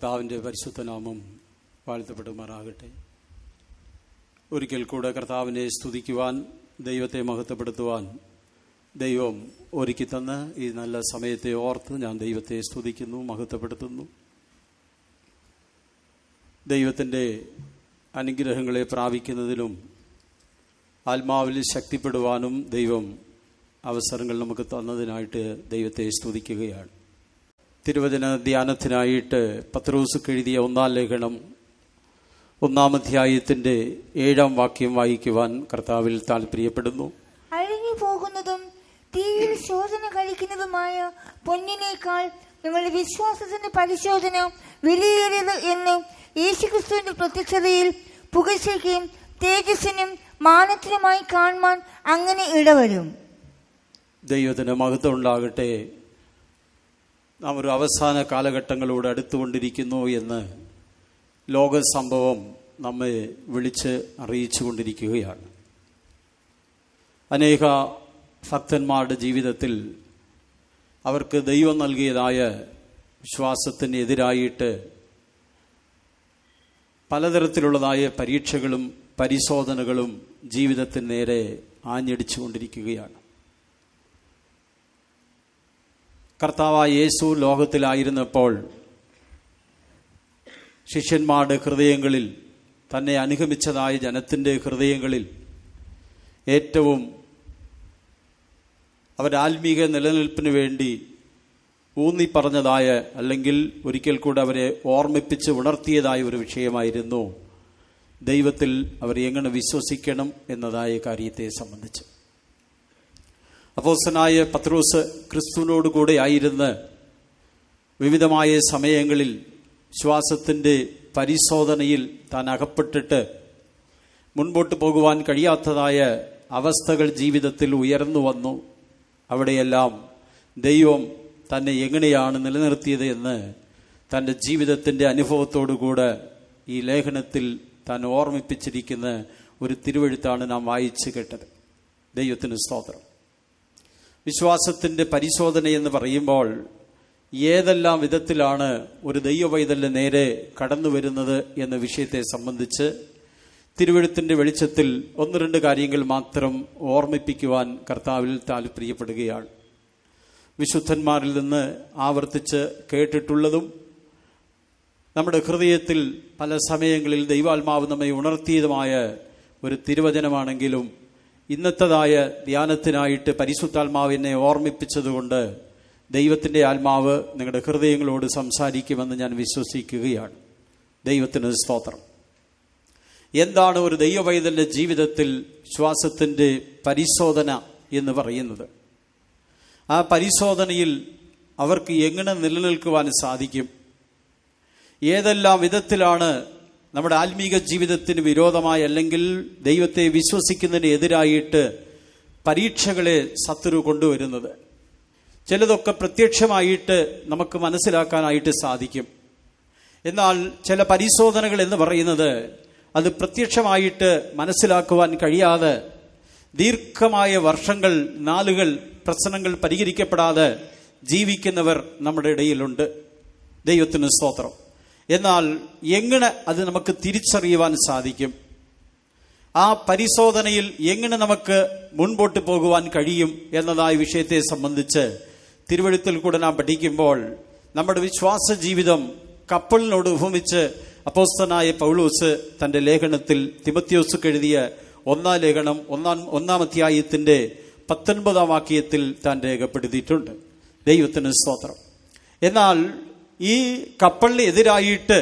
കർത്താവിൻ്റെ പരിശുദ്ധ നാമം വാഴ്ത്തപ്പെടുമാറാകട്ടെ ഒരിക്കൽ കൂടെ കർത്താവിനെ സ്തുതിക്കുവാൻ ദൈവത്തെ മഹത്വപ്പെടുത്തുവാൻ ദൈവം ഒരുക്കി തന്ന ഈ നല്ല സമയത്തെ ഓർത്ത് ഞാൻ ദൈവത്തെ സ്തുതിക്കുന്നു മഹത്വപ്പെടുത്തുന്നു ദൈവത്തിൻ്റെ അനുഗ്രഹങ്ങളെ പ്രാപിക്കുന്നതിലും ആത്മാവിൽ ശക്തിപ്പെടുവാനും ദൈവം അവസരങ്ങൾ നമുക്ക് തന്നതിനായിട്ട് ദൈവത്തെ സ്തുതിക്കുകയാണ് തിരുവചന ധ്യാനത്തിനായിട്ട് പത്രോസ് എഴുതിയ ഒന്നാം ലേഖനം ഒന്നാം അധ്യായത്തിൻ്റെ ഏഴാം വാക്യം വായിക്കുവാൻ കർത്താവിൽ താല്പര്യപ്പെടുന്നു അഴിഞ്ഞു പോകുന്നതും തീയിൽ ശോധന കഴിക്കുന്നതുമായ പൊന്നിനേക്കാൾ നിങ്ങളുടെ വിശ്വാസത്തിന്റെ പരിശോധന വിലയേറിയത് എന്ന് യേശുക്രിസ്തുവിന്റെ പ്രത്യക്ഷതയിൽ പുകഴ്ചയ്ക്കും തേജസ്സിനും മാനത്തിനുമായി കാണുവാൻ അങ്ങനെ ഇടവരും ദൈവത്തിന് മഹത്വം ഉണ്ടാകട്ടെ നാം ഒരു അവസാന കാലഘട്ടങ്ങളോട് അടുത്തുകൊണ്ടിരിക്കുന്നു എന്ന് ലോക സംഭവം നമ്മെ വിളിച്ച് അറിയിച്ചു കൊണ്ടിരിക്കുകയാണ് അനേക ഭക്തന്മാരുടെ ജീവിതത്തിൽ അവർക്ക് ദൈവം നൽകിയതായ വിശ്വാസത്തിന് എതിരായിട്ട് പലതരത്തിലുള്ളതായ പരീക്ഷകളും പരിശോധനകളും ജീവിതത്തിന് നേരെ ആഞ്ഞടിച്ചു കൊണ്ടിരിക്കുകയാണ് കർത്താവായ യേശു ലോകത്തിലായിരുന്നപ്പോൾ ശിഷ്യന്മാരുടെ ഹൃദയങ്ങളിൽ തന്നെ അനുഗമിച്ചതായ ജനത്തിൻ്റെ ഹൃദയങ്ങളിൽ ഏറ്റവും അവരാത്മീക നിലനിൽപ്പിന് വേണ്ടി ഊന്നി പറഞ്ഞതായ അല്ലെങ്കിൽ ഒരിക്കൽ കൂടെ അവരെ ഓർമ്മിപ്പിച്ച് ഉണർത്തിയതായ ഒരു വിഷയമായിരുന്നു ദൈവത്തിൽ അവർ എങ്ങനെ വിശ്വസിക്കണം എന്നതായ കാര്യത്തെ സംബന്ധിച്ച് അപ്പോസനായ പത്രോസ് ക്രിസ്തുവിനോട് കൂടെ ആയിരുന്ന് വിവിധമായ സമയങ്ങളിൽ ശ്വാസത്തിൻ്റെ പരിശോധനയിൽ താൻ അകപ്പെട്ടിട്ട് മുൻപോട്ട് പോകുവാൻ കഴിയാത്തതായ അവസ്ഥകൾ ജീവിതത്തിൽ ഉയർന്നു വന്നു അവിടെയെല്ലാം ദൈവം തന്നെ എങ്ങനെയാണ് നിലനിർത്തിയത് എന്ന് തൻ്റെ ജീവിതത്തിൻ്റെ അനുഭവത്തോടുകൂടെ ഈ ലേഖനത്തിൽ താൻ ഓർമ്മിപ്പിച്ചിരിക്കുന്ന ഒരു തിരുവഴുത്താണ് നാം വായിച്ചു കേട്ടത് ദൈവത്തിന് സ്തോത്രം വിശ്വാസത്തിൻ്റെ പരിശോധന എന്ന് പറയുമ്പോൾ ഏതെല്ലാം വിധത്തിലാണ് ഒരു ദൈവവൈതലിന് നേരെ കടന്നു വരുന്നത് എന്ന വിഷയത്തെ സംബന്ധിച്ച് തിരുവഴുത്തിൻ്റെ വെളിച്ചത്തിൽ ഒന്ന് രണ്ട് കാര്യങ്ങൾ മാത്രം ഓർമ്മിപ്പിക്കുവാൻ കർത്താവിൽ താല്പര്യപ്പെടുകയാണ് വിശുദ്ധന്മാരിൽ നിന്ന് ആവർത്തിച്ച് കേട്ടിട്ടുള്ളതും നമ്മുടെ ഹൃദയത്തിൽ പല സമയങ്ങളിൽ ദൈവാത്മാവ് നമ്മെ ഉണർത്തിയതുമായ ഒരു തിരുവചനമാണെങ്കിലും ഇന്നത്തതായ ധ്യാനത്തിനായിട്ട് പരിശുദ്ധാത്മാവിനെ ഓർമ്മിപ്പിച്ചതുകൊണ്ട് ദൈവത്തിൻ്റെ ആത്മാവ് നിങ്ങളുടെ ഹൃദയങ്ങളോട് സംസാരിക്കുമെന്ന് ഞാൻ വിശ്വസിക്കുകയാണ് ദൈവത്തിന് സ്തോത്രം എന്താണ് ഒരു ദൈവവൈതലിൻ്റെ ജീവിതത്തിൽ ശ്വാസത്തിൻ്റെ പരിശോധന എന്ന് പറയുന്നത് ആ പരിശോധനയിൽ അവർക്ക് എങ്ങനെ നിലനിൽക്കുവാൻ സാധിക്കും ഏതെല്ലാം വിധത്തിലാണ് നമ്മുടെ ആത്മീക ജീവിതത്തിന് വിരോധമായി അല്ലെങ്കിൽ ദൈവത്തെ വിശ്വസിക്കുന്നതിന് എതിരായിട്ട് പരീക്ഷകളെ ശത്രു കൊണ്ടുവരുന്നത് ചിലതൊക്കെ പ്രത്യക്ഷമായിട്ട് നമുക്ക് മനസ്സിലാക്കാനായിട്ട് സാധിക്കും എന്നാൽ ചില പരിശോധനകൾ എന്ന് പറയുന്നത് അത് പ്രത്യക്ഷമായിട്ട് മനസ്സിലാക്കുവാൻ കഴിയാതെ ദീർഘമായ വർഷങ്ങൾ നാളുകൾ പ്രശ്നങ്ങൾ പരിഹരിക്കപ്പെടാതെ ജീവിക്കുന്നവർ നമ്മുടെ ഇടയിലുണ്ട് ദൈവത്തിന് സ്തോത്രം എന്നാൽ എങ്ങനെ അത് നമുക്ക് തിരിച്ചറിയുവാൻ സാധിക്കും ആ പരിശോധനയിൽ എങ്ങനെ നമുക്ക് മുൻപോട്ട് പോകുവാൻ കഴിയും എന്നതായ വിഷയത്തെ സംബന്ധിച്ച് തിരുവഴുത്തിൽ കൂടെ നാം പഠിക്കുമ്പോൾ നമ്മുടെ വിശ്വാസ ജീവിതം കപ്പലിനോട് ഉപമിച്ച് അപ്പോസ്തനായ പൗളൂസ് തന്റെ ലേഖനത്തിൽ തിമത്യോസുക്ക് എഴുതിയ ഒന്നാം ലേഖനം ഒന്നാം ഒന്നാം അധ്യായത്തിന്റെ പത്തൊൻപതാം വാക്യത്തിൽ താൻ രേഖപ്പെടുത്തിയിട്ടുണ്ട് ദൈവത്തിന് സ്തോത്രം എന്നാൽ ഈ കപ്പലിന് എതിരായിട്ട്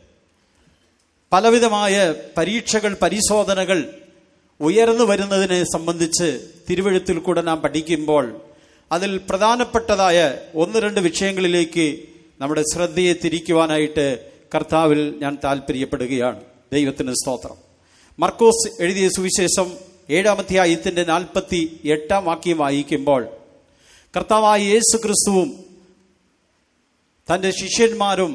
പലവിധമായ പരീക്ഷകൾ പരിശോധനകൾ ഉയർന്നു വരുന്നതിനെ സംബന്ധിച്ച് തിരുവഴുത്തിൽ കൂടെ നാം പഠിക്കുമ്പോൾ അതിൽ പ്രധാനപ്പെട്ടതായ ഒന്ന് രണ്ട് വിഷയങ്ങളിലേക്ക് നമ്മുടെ ശ്രദ്ധയെ തിരിക്കുവാനായിട്ട് കർത്താവിൽ ഞാൻ താല്പര്യപ്പെടുകയാണ് ദൈവത്തിന് സ്തോത്രം മർക്കോസ് എഴുതിയ സുവിശേഷം ഏഴാമധ്യായത്തിന്റെ നാൽപ്പത്തി എട്ടാം വാക്യം വായിക്കുമ്പോൾ കർത്താവായ യേശു ക്രിസ്തുവും തൻ്റെ ശിഷ്യന്മാരും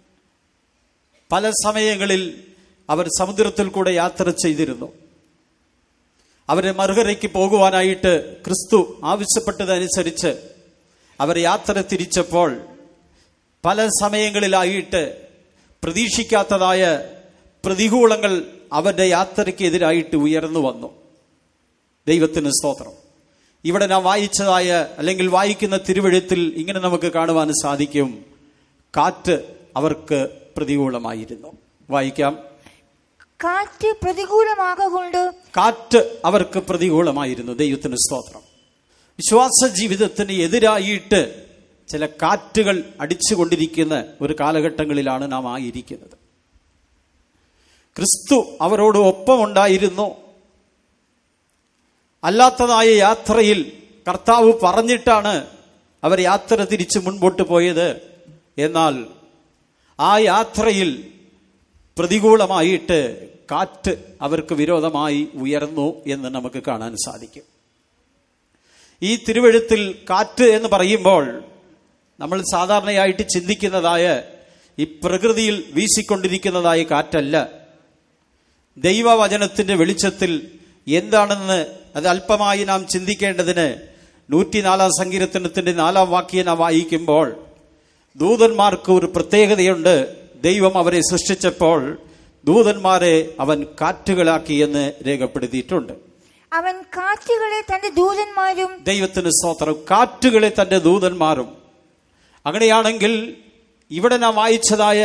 പല സമയങ്ങളിൽ അവർ സമുദ്രത്തിൽ കൂടെ യാത്ര ചെയ്തിരുന്നു അവരെ മറുകരയ്ക്ക് പോകുവാനായിട്ട് ക്രിസ്തു ആവശ്യപ്പെട്ടതനുസരിച്ച് അവർ യാത്ര തിരിച്ചപ്പോൾ പല സമയങ്ങളിലായിട്ട് പ്രതീക്ഷിക്കാത്തതായ പ്രതികൂലങ്ങൾ അവരുടെ യാത്രയ്ക്ക് എതിരായിട്ട് ഉയർന്നു വന്നു ദൈവത്തിന് സ്തോത്രം ഇവിടെ നാം വായിച്ചതായ അല്ലെങ്കിൽ വായിക്കുന്ന തിരുവഴുത്തിൽ ഇങ്ങനെ നമുക്ക് കാണുവാൻ സാധിക്കും കാറ്റ് അവർക്ക് പ്രതികൂലമായിരുന്നു വായിക്കാം കാറ്റ് പ്രതികൂലമാകൊണ്ട് കാറ്റ് അവർക്ക് പ്രതികൂലമായിരുന്നു ദൈവത്തിന് സ്തോത്രം വിശ്വാസ ജീവിതത്തിന് എതിരായിട്ട് ചില കാറ്റുകൾ അടിച്ചുകൊണ്ടിരിക്കുന്ന ഒരു കാലഘട്ടങ്ങളിലാണ് നാം ആയിരിക്കുന്നത് ക്രിസ്തു അവരോട് ഒപ്പമുണ്ടായിരുന്നു അല്ലാത്തതായ യാത്രയിൽ കർത്താവ് പറഞ്ഞിട്ടാണ് അവർ യാത്ര തിരിച്ച് മുൻപോട്ട് പോയത് എന്നാൽ ആ യാത്രയിൽ പ്രതികൂലമായിട്ട് കാറ്റ് അവർക്ക് വിരോധമായി ഉയർന്നു എന്ന് നമുക്ക് കാണാൻ സാധിക്കും ഈ തിരുവഴുത്തിൽ കാറ്റ് എന്ന് പറയുമ്പോൾ നമ്മൾ സാധാരണയായിട്ട് ചിന്തിക്കുന്നതായ ഈ പ്രകൃതിയിൽ വീശിക്കൊണ്ടിരിക്കുന്നതായ കാറ്റല്ല ദൈവവചനത്തിന്റെ വെളിച്ചത്തിൽ എന്താണെന്ന് അത് അല്പമായി നാം ചിന്തിക്കേണ്ടതിന് നൂറ്റിനാലാം സങ്കീർത്തനത്തിന്റെ നാലാം വാക്യം നാം വായിക്കുമ്പോൾ ദൂതന്മാർക്ക് ഒരു പ്രത്യേകതയുണ്ട് ദൈവം അവരെ സൃഷ്ടിച്ചപ്പോൾ ദൂതന്മാരെ അവൻ കാറ്റുകളാക്കി എന്ന് രേഖപ്പെടുത്തിയിട്ടുണ്ട് അവൻ കാറ്റുകളെ തന്റെ ദൂതന്മാരും ദൈവത്തിന് സ്തോത്രം കാറ്റുകളെ തന്റെ ദൂതന്മാരും അങ്ങനെയാണെങ്കിൽ ഇവിടെ നാം വായിച്ചതായ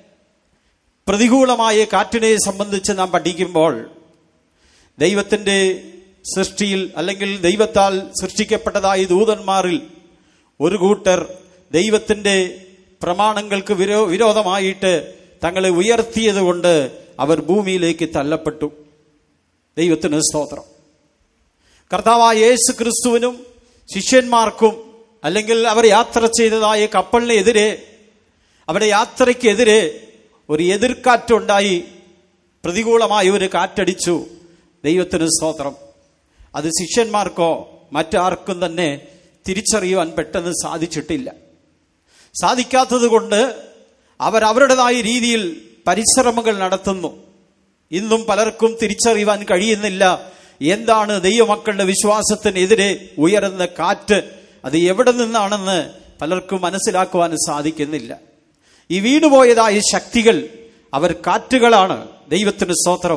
പ്രതികൂലമായ കാറ്റിനെ സംബന്ധിച്ച് നാം പഠിക്കുമ്പോൾ ദൈവത്തിന്റെ സൃഷ്ടിയിൽ അല്ലെങ്കിൽ ദൈവത്താൽ സൃഷ്ടിക്കപ്പെട്ടതായ ദൂതന്മാരിൽ ഒരു കൂട്ടർ ദൈവത്തിന്റെ പ്രമാണങ്ങൾക്ക് വിരോ വിരോധമായിട്ട് തങ്ങളെ ഉയർത്തിയത് കൊണ്ട് അവർ ഭൂമിയിലേക്ക് തള്ളപ്പെട്ടു ദൈവത്തിന് സ്തോത്രം കർത്താവായ യേശു ക്രിസ്തുവിനും ശിഷ്യന്മാർക്കും അല്ലെങ്കിൽ അവർ യാത്ര ചെയ്തതായ കപ്പലിനെതിരെ അവരുടെ യാത്രയ്ക്കെതിരെ ഒരു എതിർക്കാറ്റുണ്ടായി പ്രതികൂലമായ ഒരു കാറ്റടിച്ചു ദൈവത്തിന് സ്തോത്രം അത് ശിഷ്യന്മാർക്കോ മറ്റാർക്കും തന്നെ തിരിച്ചറിയുവാൻ പെട്ടെന്ന് സാധിച്ചിട്ടില്ല സാധിക്കാത്തത് കൊണ്ട് അവരവരുടേതായ രീതിയിൽ പരിശ്രമങ്ങൾ നടത്തുന്നു ഇന്നും പലർക്കും തിരിച്ചറിയുവാൻ കഴിയുന്നില്ല എന്താണ് ദൈവമക്കളുടെ വിശ്വാസത്തിനെതിരെ ഉയരുന്ന കാറ്റ് അത് എവിടെ നിന്നാണെന്ന് പലർക്കും മനസ്സിലാക്കുവാൻ സാധിക്കുന്നില്ല ഈ വീണുപോയതായ ശക്തികൾ അവർ കാറ്റുകളാണ് ദൈവത്തിന് സ്തോത്രം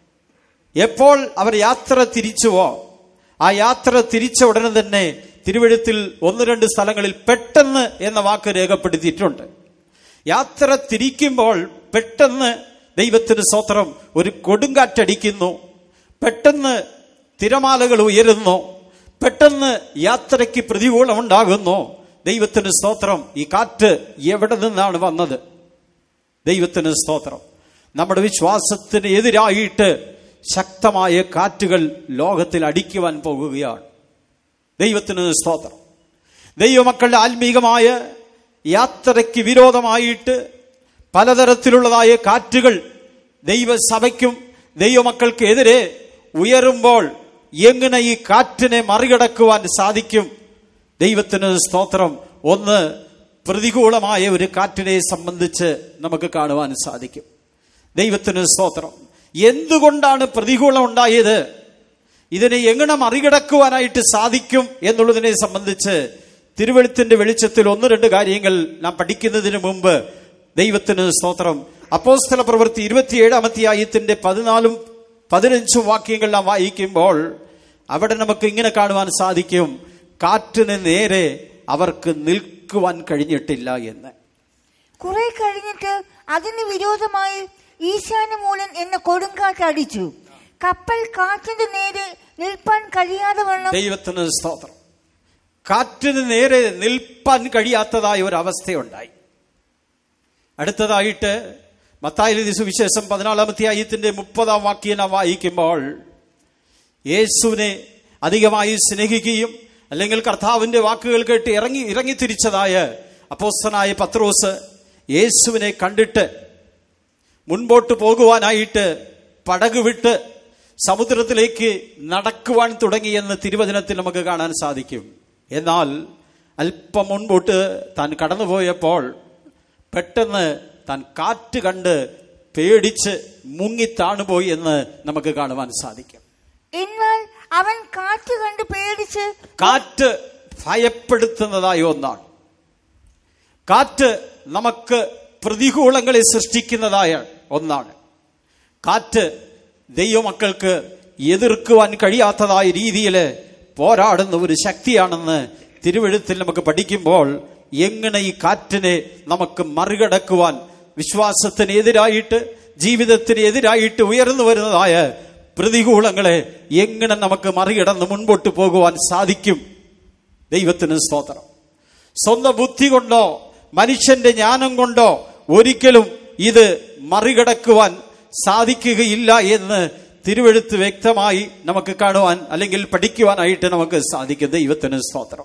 എപ്പോൾ അവർ യാത്ര തിരിച്ചുവോ ആ യാത്ര തിരിച്ച ഉടനെ തന്നെ തിരുവഴുത്തിൽ ഒന്ന് രണ്ട് സ്ഥലങ്ങളിൽ പെട്ടെന്ന് എന്ന വാക്ക് രേഖപ്പെടുത്തിയിട്ടുണ്ട് യാത്ര തിരിക്കുമ്പോൾ പെട്ടെന്ന് ദൈവത്തിന് സ്തോത്രം ഒരു കൊടുങ്കാറ്റടിക്കുന്നു പെട്ടെന്ന് തിരമാലകൾ ഉയരുന്നു പെട്ടെന്ന് യാത്രയ്ക്ക് പ്രതികൂലമുണ്ടാകുന്നു ദൈവത്തിന് സ്തോത്രം ഈ കാറ്റ് എവിടെ നിന്നാണ് വന്നത് ദൈവത്തിന് സ്തോത്രം നമ്മുടെ വിശ്വാസത്തിന് എതിരായിട്ട് ശക്തമായ കാറ്റുകൾ ലോകത്തിൽ അടിക്കുവാൻ പോകുകയാണ് ദൈവത്തിന് സ്തോത്രം ദൈവമക്കളുടെ ആത്മീകമായ യാത്രയ്ക്ക് വിരോധമായിട്ട് പലതരത്തിലുള്ളതായ കാറ്റുകൾ ദൈവസഭയ്ക്കും ദൈവമക്കൾക്ക് എതിരെ ഉയരുമ്പോൾ എങ്ങനെ ഈ കാറ്റിനെ മറികടക്കുവാൻ സാധിക്കും ദൈവത്തിന് സ്തോത്രം ഒന്ന് പ്രതികൂലമായ ഒരു കാറ്റിനെ സംബന്ധിച്ച് നമുക്ക് കാണുവാൻ സാധിക്കും ദൈവത്തിന് സ്തോത്രം എന്തുകൊണ്ടാണ് പ്രതികൂലം ഉണ്ടായത് ഇതിനെ എങ്ങനെ മറികടക്കുവാനായിട്ട് സാധിക്കും എന്നുള്ളതിനെ സംബന്ധിച്ച് തിരുവഴുത്തിന്റെ വെളിച്ചത്തിൽ ഒന്ന് രണ്ട് കാര്യങ്ങൾ നാം പഠിക്കുന്നതിന് മുമ്പ് ദൈവത്തിന് സ്തോത്രം അപ്പോസ്തല പ്രവൃത്തി ഇരുപത്തിയേഴാമത്തെ ആയത്തിന്റെ പതിനാലും പതിനഞ്ചും വാക്യങ്ങൾ നാം വായിക്കുമ്പോൾ അവിടെ നമുക്ക് ഇങ്ങനെ കാണുവാൻ സാധിക്കും കാറ്റിന് നേരെ അവർക്ക് നിൽക്കുവാൻ കഴിഞ്ഞിട്ടില്ല എന്ന് കുറെ കഴിഞ്ഞിട്ട് അതിന് വിരോധമായി ഈശാനമൂലൻ എന്ന കൊടുങ്കാറ്റ് അടിച്ചു കപ്പൽ കാറ്റിന്റെ നേരെ നിൽപ്പാൻ കഴിയാതെ വണ്ണം ദൈവത്തിന് സ്തോത്രം കാറ്റിന് നേരെ നിൽപ്പാൻ കഴിയാത്തതായ ഒരു അവസ്ഥയുണ്ടായി അടുത്തതായിട്ട് മത്തായി സുവിശേഷം പതിനാലാമത്തെ ആയത്തിന്റെ മുപ്പതാം വാക്യം നാം വായിക്കുമ്പോൾ യേശുവിനെ അധികമായി സ്നേഹിക്കുകയും അല്ലെങ്കിൽ കർത്താവിന്റെ വാക്കുകൾ കേട്ട് ഇറങ്ങി ഇറങ്ങി തിരിച്ചതായ അപ്പോസ്തനായ പത്രോസ് യേശുവിനെ കണ്ടിട്ട് മുൻപോട്ട് പോകുവാനായിട്ട് പടക് വിട്ട് സമുദ്രത്തിലേക്ക് നടക്കുവാൻ തുടങ്ങിയെന്ന് തിരുവചനത്തിൽ നമുക്ക് കാണാൻ സാധിക്കും എന്നാൽ അല്പം മുൻപോട്ട് താൻ കടന്നുപോയപ്പോൾ പെട്ടെന്ന് താൻ കാറ്റ് കണ്ട് പേടിച്ച് മുങ്ങി താണുപോയി എന്ന് നമുക്ക് കാണുവാൻ സാധിക്കും എന്നാൽ അവൻ കാറ്റ് കണ്ട് പേടിച്ച് കാറ്റ് ഭയപ്പെടുത്തുന്നതായ ഒന്നാണ് കാറ്റ് നമുക്ക് പ്രതികൂലങ്ങളെ സൃഷ്ടിക്കുന്നതായ ഒന്നാണ് കാറ്റ് ദൈവമക്കൾക്ക് എതിർക്കുവാൻ കഴിയാത്തതായ രീതിയിൽ പോരാടുന്ന ഒരു ശക്തിയാണെന്ന് തിരുവഴുത്തിൽ നമുക്ക് പഠിക്കുമ്പോൾ എങ്ങനെ ഈ കാറ്റിനെ നമുക്ക് മറികടക്കുവാൻ വിശ്വാസത്തിന് എതിരായിട്ട് ജീവിതത്തിന് എതിരായിട്ട് ഉയർന്നു വരുന്നതായ പ്രതികൂലങ്ങളെ എങ്ങനെ നമുക്ക് മറികടന്ന് മുൻപോട്ട് പോകുവാൻ സാധിക്കും ദൈവത്തിന് സ്തോത്രം സ്വന്തം ബുദ്ധി കൊണ്ടോ മനുഷ്യന്റെ ജ്ഞാനം കൊണ്ടോ ഒരിക്കലും ഇത് മറികടക്കുവാൻ സാധിക്കുകയില്ല എന്ന് തിരുവെഴുത്ത് വ്യക്തമായി നമുക്ക് കാണുവാൻ അല്ലെങ്കിൽ പഠിക്കുവാനായിട്ട് നമുക്ക് സാധിക്കും ദൈവത്തിന് സ്തോത്രം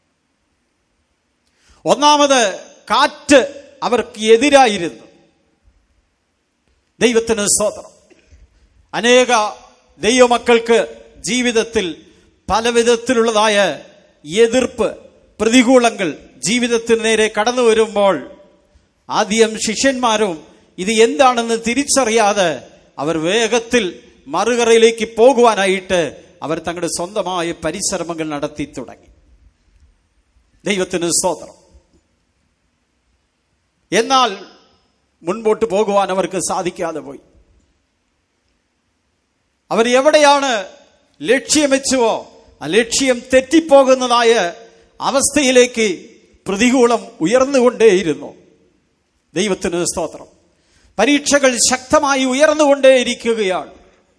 ഒന്നാമത് കാറ്റ് അവർക്ക് എതിരായിരുന്നു ദൈവത്തിന് സ്തോത്രം അനേക ദൈവമക്കൾക്ക് ജീവിതത്തിൽ പല വിധത്തിലുള്ളതായ എതിർപ്പ് പ്രതികൂലങ്ങൾ ജീവിതത്തിന് നേരെ കടന്നു വരുമ്പോൾ ആദ്യം ശിഷ്യന്മാരും ഇത് എന്താണെന്ന് തിരിച്ചറിയാതെ അവർ വേഗത്തിൽ മറുകരയിലേക്ക് പോകുവാനായിട്ട് അവർ തങ്ങളുടെ സ്വന്തമായ പരിശ്രമങ്ങൾ നടത്തി തുടങ്ങി ദൈവത്തിന് സ്തോത്രം എന്നാൽ മുൻപോട്ട് പോകുവാൻ അവർക്ക് സാധിക്കാതെ പോയി അവർ എവിടെയാണ് ലക്ഷ്യം വെച്ചുവോ ആ ലക്ഷ്യം തെറ്റിപ്പോകുന്നതായ അവസ്ഥയിലേക്ക് പ്രതികൂലം ഉയർന്നുകൊണ്ടേയിരുന്നു ദൈവത്തിന് സ്തോത്രം പരീക്ഷകൾ ശക്തമായി ഉയർന്നുകൊണ്ടേയിരിക്കുകയാണ്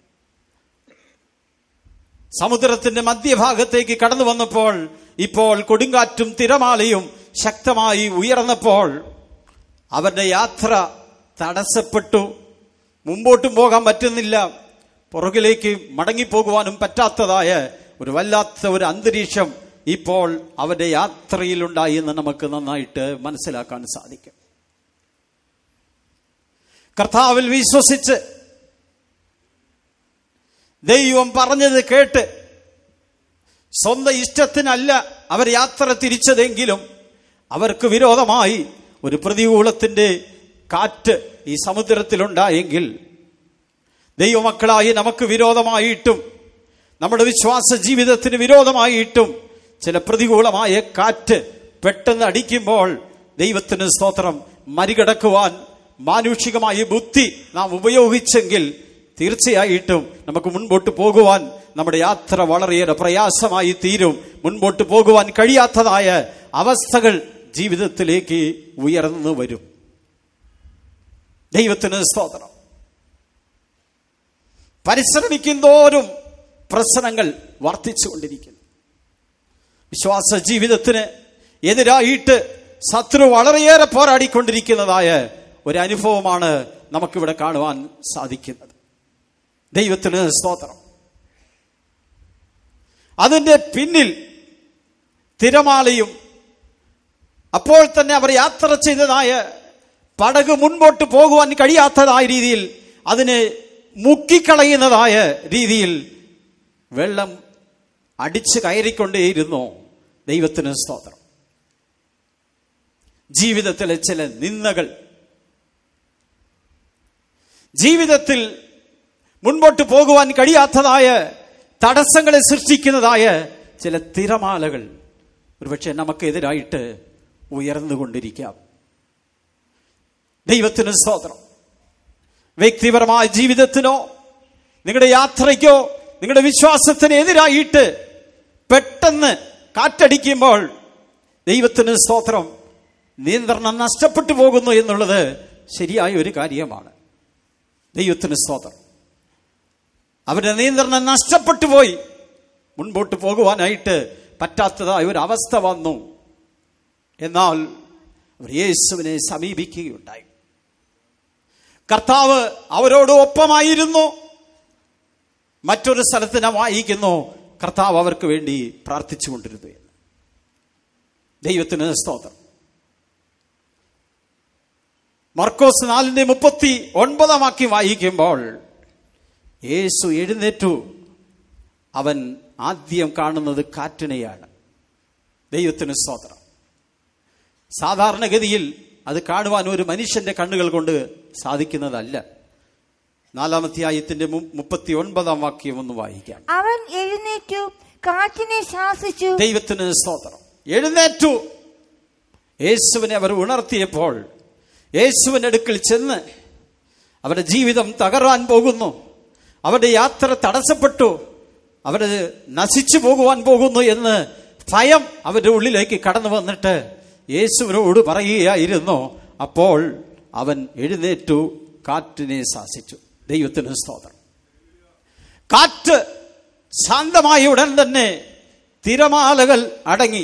സമുദ്രത്തിന്റെ മധ്യഭാഗത്തേക്ക് കടന്നു വന്നപ്പോൾ ഇപ്പോൾ കൊടുങ്കാറ്റും തിരമാലയും ശക്തമായി ഉയർന്നപ്പോൾ അവരുടെ യാത്ര തടസ്സപ്പെട്ടു മുമ്പോട്ടും പോകാൻ പറ്റുന്നില്ല പുറകിലേക്ക് മടങ്ങിപ്പോകുവാനും പറ്റാത്തതായ ഒരു വല്ലാത്ത ഒരു അന്തരീക്ഷം ഇപ്പോൾ അവരുടെ യാത്രയിലുണ്ടായി എന്ന് നമുക്ക് നന്നായിട്ട് മനസ്സിലാക്കാൻ സാധിക്കും കർത്താവിൽ വിശ്വസിച്ച് ദൈവം പറഞ്ഞത് കേട്ട് സ്വന്തം ഇഷ്ടത്തിനല്ല അവർ യാത്ര തിരിച്ചതെങ്കിലും അവർക്ക് വിരോധമായി ഒരു പ്രതികൂലത്തിന്റെ കാറ്റ് ഈ സമുദ്രത്തിലുണ്ടായെങ്കിൽ ദൈവമക്കളായി നമുക്ക് വിരോധമായിട്ടും നമ്മുടെ വിശ്വാസ ജീവിതത്തിന് വിരോധമായിട്ടും ചില പ്രതികൂലമായ കാറ്റ് പെട്ടെന്ന് അടിക്കുമ്പോൾ ദൈവത്തിന് സ്തോത്രം മറികടക്കുവാൻ മാനുഷികമായ ബുദ്ധി നാം ഉപയോഗിച്ചെങ്കിൽ തീർച്ചയായിട്ടും നമുക്ക് മുൻപോട്ട് പോകുവാൻ നമ്മുടെ യാത്ര വളരെയേറെ പ്രയാസമായി തീരും മുൻപോട്ട് പോകുവാൻ കഴിയാത്തതായ അവസ്ഥകൾ ജീവിതത്തിലേക്ക് ഉയർന്നു വരും ദൈവത്തിന് സ്തോത്രം പരിശ്രമിക്കുന്തോറും പ്രശ്നങ്ങൾ വർദ്ധിച്ചുകൊണ്ടിരിക്കുന്നു വിശ്വാസ ജീവിതത്തിന് എതിരായിട്ട് ശത്രു വളരെയേറെ പോരാടിക്കൊണ്ടിരിക്കുന്നതായ ഒരു അനുഭവമാണ് നമുക്കിവിടെ കാണുവാൻ സാധിക്കുന്നത് ദൈവത്തിന് സ്തോത്രം അതിന്റെ പിന്നിൽ തിരമാലയും അപ്പോൾ തന്നെ അവർ യാത്ര ചെയ്തതായ പടക് മുൻപോട്ട് പോകുവാൻ കഴിയാത്തതായ രീതിയിൽ അതിനെ മുക്കിക്കളയുന്നതായ രീതിയിൽ വെള്ളം അടിച്ചു കയറിക്കൊണ്ടേയിരുന്നു ദൈവത്തിന് സ്തോത്രം ജീവിതത്തിലെ ചില നിന്ദകൾ ജീവിതത്തിൽ മുൻപോട്ട് പോകുവാൻ കഴിയാത്തതായ തടസ്സങ്ങളെ സൃഷ്ടിക്കുന്നതായ ചില തിരമാലകൾ ഒരുപക്ഷെ നമുക്കെതിരായിട്ട് ഉയർന്നുകൊണ്ടിരിക്കാം ദൈവത്തിന് സ്തോത്രം വ്യക്തിപരമായ ജീവിതത്തിനോ നിങ്ങളുടെ യാത്രയ്ക്കോ നിങ്ങളുടെ വിശ്വാസത്തിന് എതിരായിട്ട് പെട്ടെന്ന് കാറ്റടിക്കുമ്പോൾ ദൈവത്തിന് സ്തോത്രം നിയന്ത്രണം നഷ്ടപ്പെട്ടു പോകുന്നു എന്നുള്ളത് ശരിയായ ഒരു കാര്യമാണ് ദൈവത്തിന് സ്തോത്രം അവരുടെ നിയന്ത്രണം നഷ്ടപ്പെട്ടു പോയി മുൻപോട്ട് പോകുവാനായിട്ട് പറ്റാത്തതായ ഒരു അവസ്ഥ വന്നു എന്നാൽ അവർ യേശുവിനെ സമീപിക്കുകയുണ്ടായി കർത്താവ് അവരോട് ഒപ്പമായിരുന്നു മറ്റൊരു സ്ഥലത്ത് നാം വായിക്കുന്നു കർത്താവ് അവർക്ക് വേണ്ടി പ്രാർത്ഥിച്ചുകൊണ്ടിരുന്നു എന്ന് ദൈവത്തിന് സ്തോത്രം മർക്കോസ് നാലിന്റെ മുപ്പത്തി ഒൻപതാം വാക്യം വായിക്കുമ്പോൾ യേശു എഴുന്നേറ്റു അവൻ ആദ്യം കാണുന്നത് കാറ്റിനെയാണ് ദൈവത്തിന് സ്തോത്രം സാധാരണഗതിയിൽ അത് കാണുവാൻ ഒരു മനുഷ്യന്റെ കണ്ണുകൾ കൊണ്ട് സാധിക്കുന്നതല്ല നാലാമധ്യായത്തിന്റെ മുപ്പത്തി ഒൻപതാം വാക്യം ഒന്ന് വായിക്കാം അവൻ എഴുന്നേറ്റു കാറ്റിനെ ശാസിച്ചു ദൈവത്തിന് സ്തോത്രം എഴുന്നേറ്റു യേശുവിനെ അവർ ഉണർത്തിയപ്പോൾ യേശുവിൻ്റെ അടുക്കൽ ചെന്ന് അവരുടെ ജീവിതം തകരാൻ പോകുന്നു അവരുടെ യാത്ര തടസ്സപ്പെട്ടു അവർ നശിച്ചു പോകുവാൻ പോകുന്നു എന്ന് ഭയം അവരുടെ ഉള്ളിലേക്ക് കടന്നു വന്നിട്ട് യേശുവിനോട് പറയുകയായിരുന്നു അപ്പോൾ അവൻ എഴുന്നേറ്റു കാറ്റിനെ ശാസിച്ചു ദൈവത്തിന് സ്തോത്രം കാറ്റ് ശാന്തമായ ഉടൻ തന്നെ തിരമാലകൾ അടങ്ങി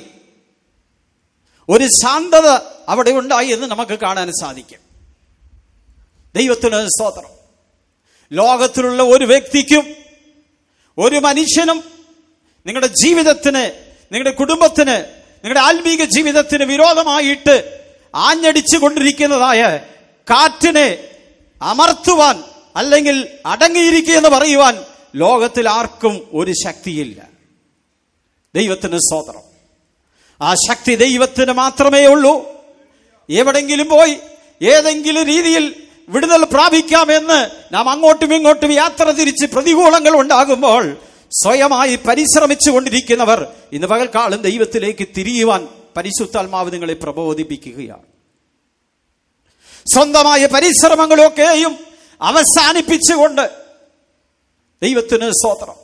ഒരു ശാന്തത അവിടെ ഉണ്ടായി എന്ന് നമുക്ക് കാണാൻ സാധിക്കും ദൈവത്തിന് സ്തോത്രം ലോകത്തിലുള്ള ഒരു വ്യക്തിക്കും ഒരു മനുഷ്യനും നിങ്ങളുടെ ജീവിതത്തിന് നിങ്ങളുടെ കുടുംബത്തിന് നിങ്ങളുടെ ആത്മീക ജീവിതത്തിന് വിരോധമായിട്ട് ആഞ്ഞടിച്ചു കൊണ്ടിരിക്കുന്നതായ കാറ്റിനെ അമർത്തുവാൻ അല്ലെങ്കിൽ അടങ്ങിയിരിക്കുക എന്ന് പറയുവാൻ ലോകത്തിൽ ആർക്കും ഒരു ശക്തിയില്ല ദൈവത്തിന് സ്തോത്രം ആ ശക്തി ദൈവത്തിന് മാത്രമേ ഉള്ളൂ എവിടെങ്കിലും പോയി ഏതെങ്കിലും രീതിയിൽ വിടുതൽ പ്രാപിക്കാമെന്ന് നാം അങ്ങോട്ടും ഇങ്ങോട്ടും യാത്ര തിരിച്ച് പ്രതികൂലങ്ങൾ ഉണ്ടാകുമ്പോൾ സ്വയമായി പരിശ്രമിച്ചു കൊണ്ടിരിക്കുന്നവർ ഇന്ന് പകൽക്കാലം ദൈവത്തിലേക്ക് തിരിയുവാൻ പരിശുദ്ധാത്മാവ് നിങ്ങളെ പ്രബോധിപ്പിക്കുകയാണ് സ്വന്തമായ പരിശ്രമങ്ങളൊക്കെയും അവസാനിപ്പിച്ചുകൊണ്ട് ദൈവത്തിന് സ്തോത്രം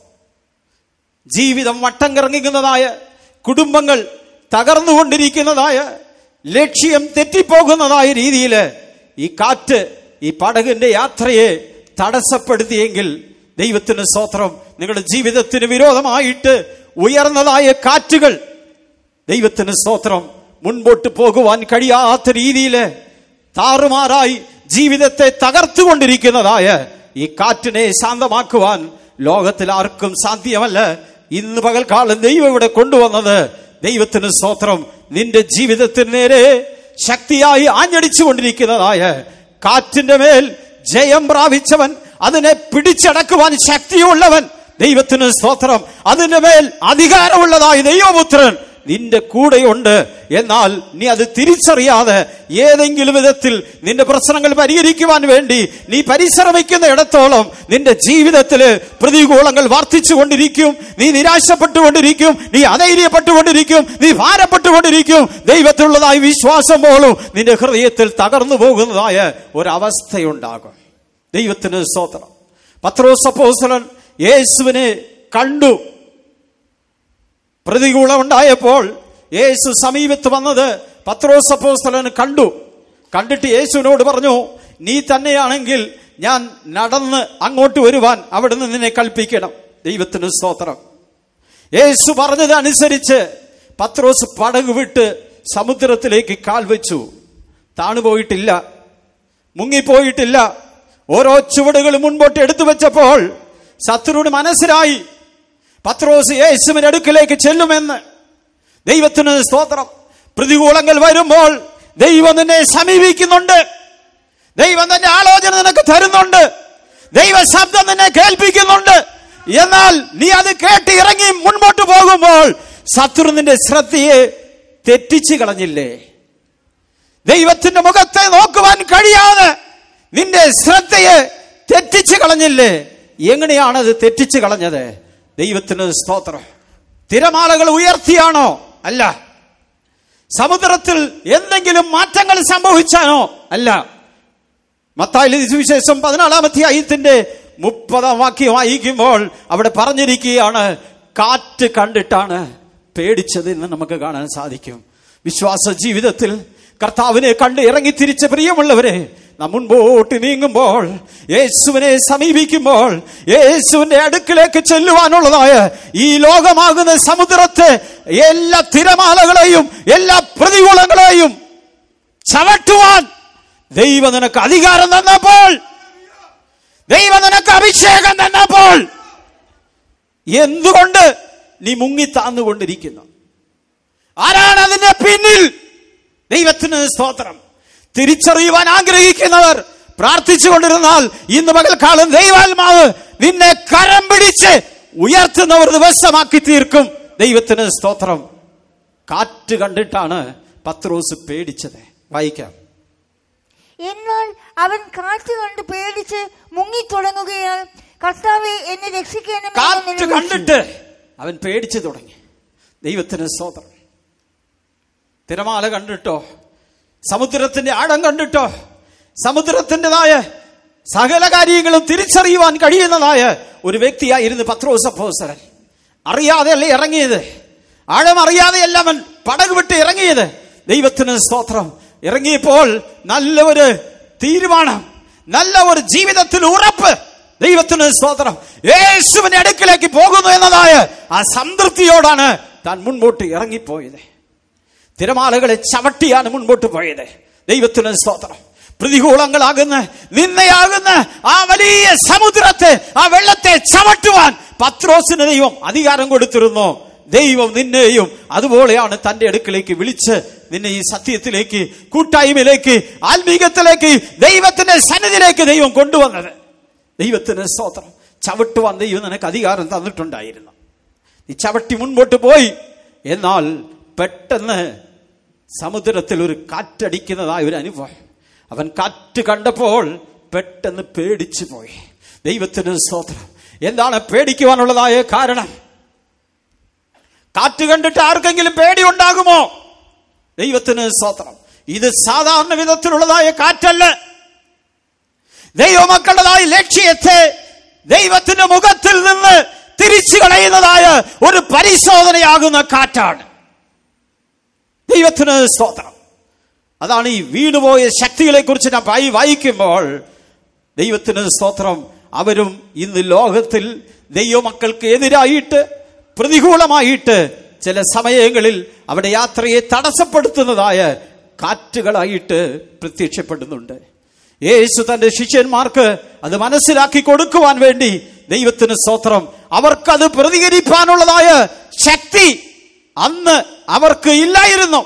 ജീവിതം വട്ടം കറങ്ങിക്കുന്നതായ കുടുംബങ്ങൾ തകർന്നുകൊണ്ടിരിക്കുന്നതായ ലക്ഷ്യം തെറ്റിപ്പോകുന്നതായ രീതിയിൽ ഈ കാറ്റ് ഈ പടകിന്റെ യാത്രയെ തടസ്സപ്പെടുത്തിയെങ്കിൽ ദൈവത്തിന് സ്തോത്രം നിങ്ങളുടെ ജീവിതത്തിന് വിരോധമായിട്ട് ഉയർന്നതായ കാറ്റുകൾ ദൈവത്തിന് സ്തോത്രം മുൻപോട്ട് പോകുവാൻ കഴിയാത്ത രീതിയിൽ താറുമാറായി ജീവിതത്തെ തകർത്തുകൊണ്ടിരിക്കുന്നതായ ഈ കാറ്റിനെ ശാന്തമാക്കുവാൻ ലോകത്തിൽ ആർക്കും സാധ്യമല്ല ഇന്ന് പകൽക്കാലം ദൈവം ഇവിടെ കൊണ്ടുവന്നത് ദൈവത്തിന് സ്തോത്രം നിന്റെ ജീവിതത്തിന് നേരെ ശക്തിയായി ആഞ്ഞടിച്ചു കൊണ്ടിരിക്കുന്നതായ കാറ്റിന്റെ മേൽ ജയം പ്രാപിച്ചവൻ അതിനെ പിടിച്ചടക്കുവാൻ ശക്തിയുള്ളവൻ ദൈവത്തിന് സ്തോത്രം അതിന്റെ മേൽ അധികാരമുള്ളതായ ദൈവപുത്രൻ നിന്റെ കൂടെയുണ്ട് എന്നാൽ നീ അത് തിരിച്ചറിയാതെ ഏതെങ്കിലും വിധത്തിൽ നിന്റെ പ്രശ്നങ്ങൾ പരിഹരിക്കുവാൻ വേണ്ടി നീ പരിശ്രമിക്കുന്ന ഇടത്തോളം നിന്റെ ജീവിതത്തിൽ പ്രതികൂലങ്ങൾ വർദ്ധിച്ചു കൊണ്ടിരിക്കും നീ നിരാശപ്പെട്ടുകൊണ്ടിരിക്കും നീ അധൈര്യപ്പെട്ടുകൊണ്ടിരിക്കും നീ ഭാരപ്പെട്ടുകൊണ്ടിരിക്കും ദൈവത്തിലുള്ളതായ വിശ്വാസം പോലും നിന്റെ ഹൃദയത്തിൽ തകർന്നു പോകുന്നതായ ഒരവസ്ഥയുണ്ടാകും ദൈവത്തിന് സ്തോത്രം പത്രോസ് അപ്പോസ്തലൻ യേശുവിനെ കണ്ടു പ്രതികൂലം ഉണ്ടായപ്പോൾ യേശു സമീപത്ത് വന്നത് പത്രോസ് അപ്പോസ്തലന് കണ്ടു കണ്ടിട്ട് യേശുവിനോട് പറഞ്ഞു നീ തന്നെയാണെങ്കിൽ ഞാൻ നടന്ന് അങ്ങോട്ട് വരുവാൻ അവിടുന്ന് നിന്നെ കൽപ്പിക്കണം ദൈവത്തിന് സ്തോത്രം യേശു പറഞ്ഞത് അനുസരിച്ച് പത്രോസ് പടക് വിട്ട് സമുദ്രത്തിലേക്ക് കാൽ വെച്ചു താണുപോയിട്ടില്ല മുങ്ങിപ്പോയിട്ടില്ല ഓരോ ചുവടുകൾ മുൻപോട്ട് എടുത്തു വെച്ചപ്പോൾ ശത്രുവിന് മനസ്സിലായി പത്രോസ് യേശുവിന്റെ അടുക്കിലേക്ക് ചെല്ലുമെന്ന് ദൈവത്തിന് സ്തോത്രം പ്രതികൂലങ്ങൾ വരുമ്പോൾ ദൈവം നിന്നെ സമീപിക്കുന്നുണ്ട് ദൈവം തന്റെ ആലോചന നിനക്ക് തരുന്നുണ്ട് ദൈവ ശബ്ദം നിന്നെ കേൾപ്പിക്കുന്നുണ്ട് എന്നാൽ നീ അത് കേട്ട് ഇറങ്ങി മുൻപോട്ട് പോകുമ്പോൾ ശത്രു നിന്റെ ശ്രദ്ധയെ തെറ്റിച്ചു കളഞ്ഞില്ലേ ദൈവത്തിന്റെ മുഖത്തെ നോക്കുവാൻ കഴിയാതെ നിന്റെ ശ്രദ്ധയെ തെറ്റിച്ചു കളഞ്ഞില്ലേ എങ്ങനെയാണ് അത് തെറ്റിച്ചു കളഞ്ഞത് ദൈവത്തിന് സ്തോത്രം തിരമാലകൾ ഉയർത്തിയാണോ അല്ല സമുദ്രത്തിൽ എന്തെങ്കിലും മാറ്റങ്ങൾ സംഭവിച്ചാണോ അല്ല മത്തായി സുവിശേഷം പതിനാലാം അധ്യായത്തിന്റെ മുപ്പതാം വാക്യം വായിക്കുമ്പോൾ അവിടെ പറഞ്ഞിരിക്കുകയാണ് കാറ്റ് കണ്ടിട്ടാണ് പേടിച്ചത് എന്ന് നമുക്ക് കാണാൻ സാധിക്കും വിശ്വാസ ജീവിതത്തിൽ കർത്താവിനെ കണ്ട് ഇറങ്ങി തിരിച്ച പ്രിയമുള്ളവരെ നാം മുൻപോട്ട് നീങ്ങുമ്പോൾ യേശുവിനെ സമീപിക്കുമ്പോൾ യേശുവിന്റെ അടുക്കിലേക്ക് ചെല്ലുവാനുള്ളതായ ഈ ലോകമാകുന്ന സമുദ്രത്തെ എല്ലാ തിരമാലകളെയും എല്ലാ പ്രതികൂലങ്ങളെയും ചവട്ടുവാൻ ദൈവം നിനക്ക് അധികാരം തന്നപ്പോൾ ദൈവം നിനക്ക് അഭിഷേകം തന്നപ്പോൾ എന്തുകൊണ്ട് നീ മുങ്ങി താന്നുകൊണ്ടിരിക്കുന്നു ആരാണ് അതിന്റെ പിന്നിൽ ദൈവത്തിന് സ്തോത്രം തിരിച്ചറിയുവാൻ ആഗ്രഹിക്കുന്നവർ പ്രാർത്ഥിച്ചുകൊണ്ടിരുന്നാൽ ഇന്ന് പകൽക്കാലം ദൈവാത്മാവ് നിന്നെ കരം പിടിച്ച് ഉയർത്തുന്ന ഒരു ദിവസമാക്കി തീർക്കും ദൈവത്തിന് സ്തോത്രം കാറ്റ് കണ്ടിട്ടാണ് പത്രോസ് പേടിച്ചത് വായിക്കാം എന്നാൽ അവൻ കാറ്റ് കണ്ട് പേടിച്ച് മുങ്ങിത്തുടങ്ങുകയാൽ കർത്താവെ എന്നെ രക്ഷിക്കണമേ എന്ന് കാറ്റ് നിലവിളിച്ചു. കണ്ടിട്ട് അവൻ പേടിച്ചു തുടങ്ങി ദൈവത്തിന് സ്തോത്രം തിരമാല കണ്ടിട്ടോ സമുദ്രത്തിന്റെ ആഴം കണ്ടിട്ടോ സമുദ്രത്തിൻ്റെതായ സകല കാര്യങ്ങളും തിരിച്ചറിയുവാൻ കഴിയുന്നതായ ഒരു വ്യക്തിയായിരുന്നു പത്രോസ് അപ്പോസ്തലൻ അറിയാതെയല്ലേ ഇറങ്ങിയത് ആഴം അറിയാതെയല്ല അവൻ പടക് വിട്ട് ഇറങ്ങിയത് ദൈവത്തിന് സ്തോത്രം ഇറങ്ങിയപ്പോൾ നല്ല ഒരു തീരുമാനം നല്ല ഒരു ജീവിതത്തിൽ ഉറപ്പ് ദൈവത്തിന് സ്തോത്രം യേശുവിന്റെ അടുക്കിലേക്ക് പോകുന്നു എന്നതായ ആ സംതൃപ്തിയോടാണ് താൻ മുൻപോട്ട് ഇറങ്ങിപ്പോയത് തിരമാലകളെ ചവിട്ടിയാണ് മുൻപോട്ട് പോയത് ദൈവത്തിന് സ്തോത്രം പ്രതികൂലങ്ങളാകുന്ന നിന്നയാകുന്ന ആ വലിയ സമുദ്രത്തെ ആ വെള്ളത്തെ ചവിട്ടുവാൻ പത്രോസിന് ദൈവം അധികാരം കൊടുത്തിരുന്നു ദൈവം നിന്നെയും അതുപോലെയാണ് തന്റെ അടുക്കിലേക്ക് വിളിച്ച് നിന്നെ ഈ സത്യത്തിലേക്ക് കൂട്ടായ്മയിലേക്ക് ആത്മീകത്തിലേക്ക് ദൈവത്തിന്റെ സന്നിധിയിലേക്ക് ദൈവം കൊണ്ടുവന്നത് ദൈവത്തിന് സ്തോത്രം ചവിട്ടുവാൻ ദൈവം നിനക്ക് അധികാരം തന്നിട്ടുണ്ടായിരുന്നു നീ ചവിട്ടി മുൻപോട്ട് പോയി എന്നാൽ പെട്ടെന്ന് സമുദ്രത്തിൽ ഒരു കാറ്റടിക്കുന്നതായ ഒരു അനുഭവം അവൻ കാറ്റ് കണ്ടപ്പോൾ പെട്ടെന്ന് പേടിച്ചു പോയി ദൈവത്തിന് സ്തോത്രം എന്താണ് പേടിക്കുവാനുള്ളതായ കാരണം കാറ്റ് കണ്ടിട്ട് ആർക്കെങ്കിലും പേടി ഉണ്ടാകുമോ ദൈവത്തിന് സ്തോത്രം ഇത് സാധാരണ വിധത്തിലുള്ളതായ കാറ്റല്ല ദൈവമക്കളുടേതായ ലക്ഷ്യത്തെ ദൈവത്തിന്റെ മുഖത്തിൽ നിന്ന് തിരിച്ചു കളയുന്നതായ ഒരു പരിശോധനയാകുന്ന കാറ്റാണ് ദൈവത്തിന് സ്തോത്രം അതാണ് ഈ വീണുപോയ ശക്തികളെ കുറിച്ച് ഞാൻ വായി വായിക്കുമ്പോൾ ദൈവത്തിന് സ്തോത്രം അവരും ഇന്ന് ലോകത്തിൽ ദൈവമക്കൾക്ക് എതിരായിട്ട് പ്രതികൂലമായിട്ട് ചില സമയങ്ങളിൽ അവിടെ യാത്രയെ തടസ്സപ്പെടുത്തുന്നതായ കാറ്റുകളായിട്ട് പ്രത്യക്ഷപ്പെടുന്നുണ്ട് യേശു തന്റെ ശിഷ്യന്മാർക്ക് അത് മനസ്സിലാക്കി കൊടുക്കുവാൻ വേണ്ടി ദൈവത്തിന് സ്തോത്രം അവർക്കത് പ്രതികരിക്കാനുള്ളതായ ശക്തി അന്ന് അവർക്ക് ഇല്ലായിരുന്നു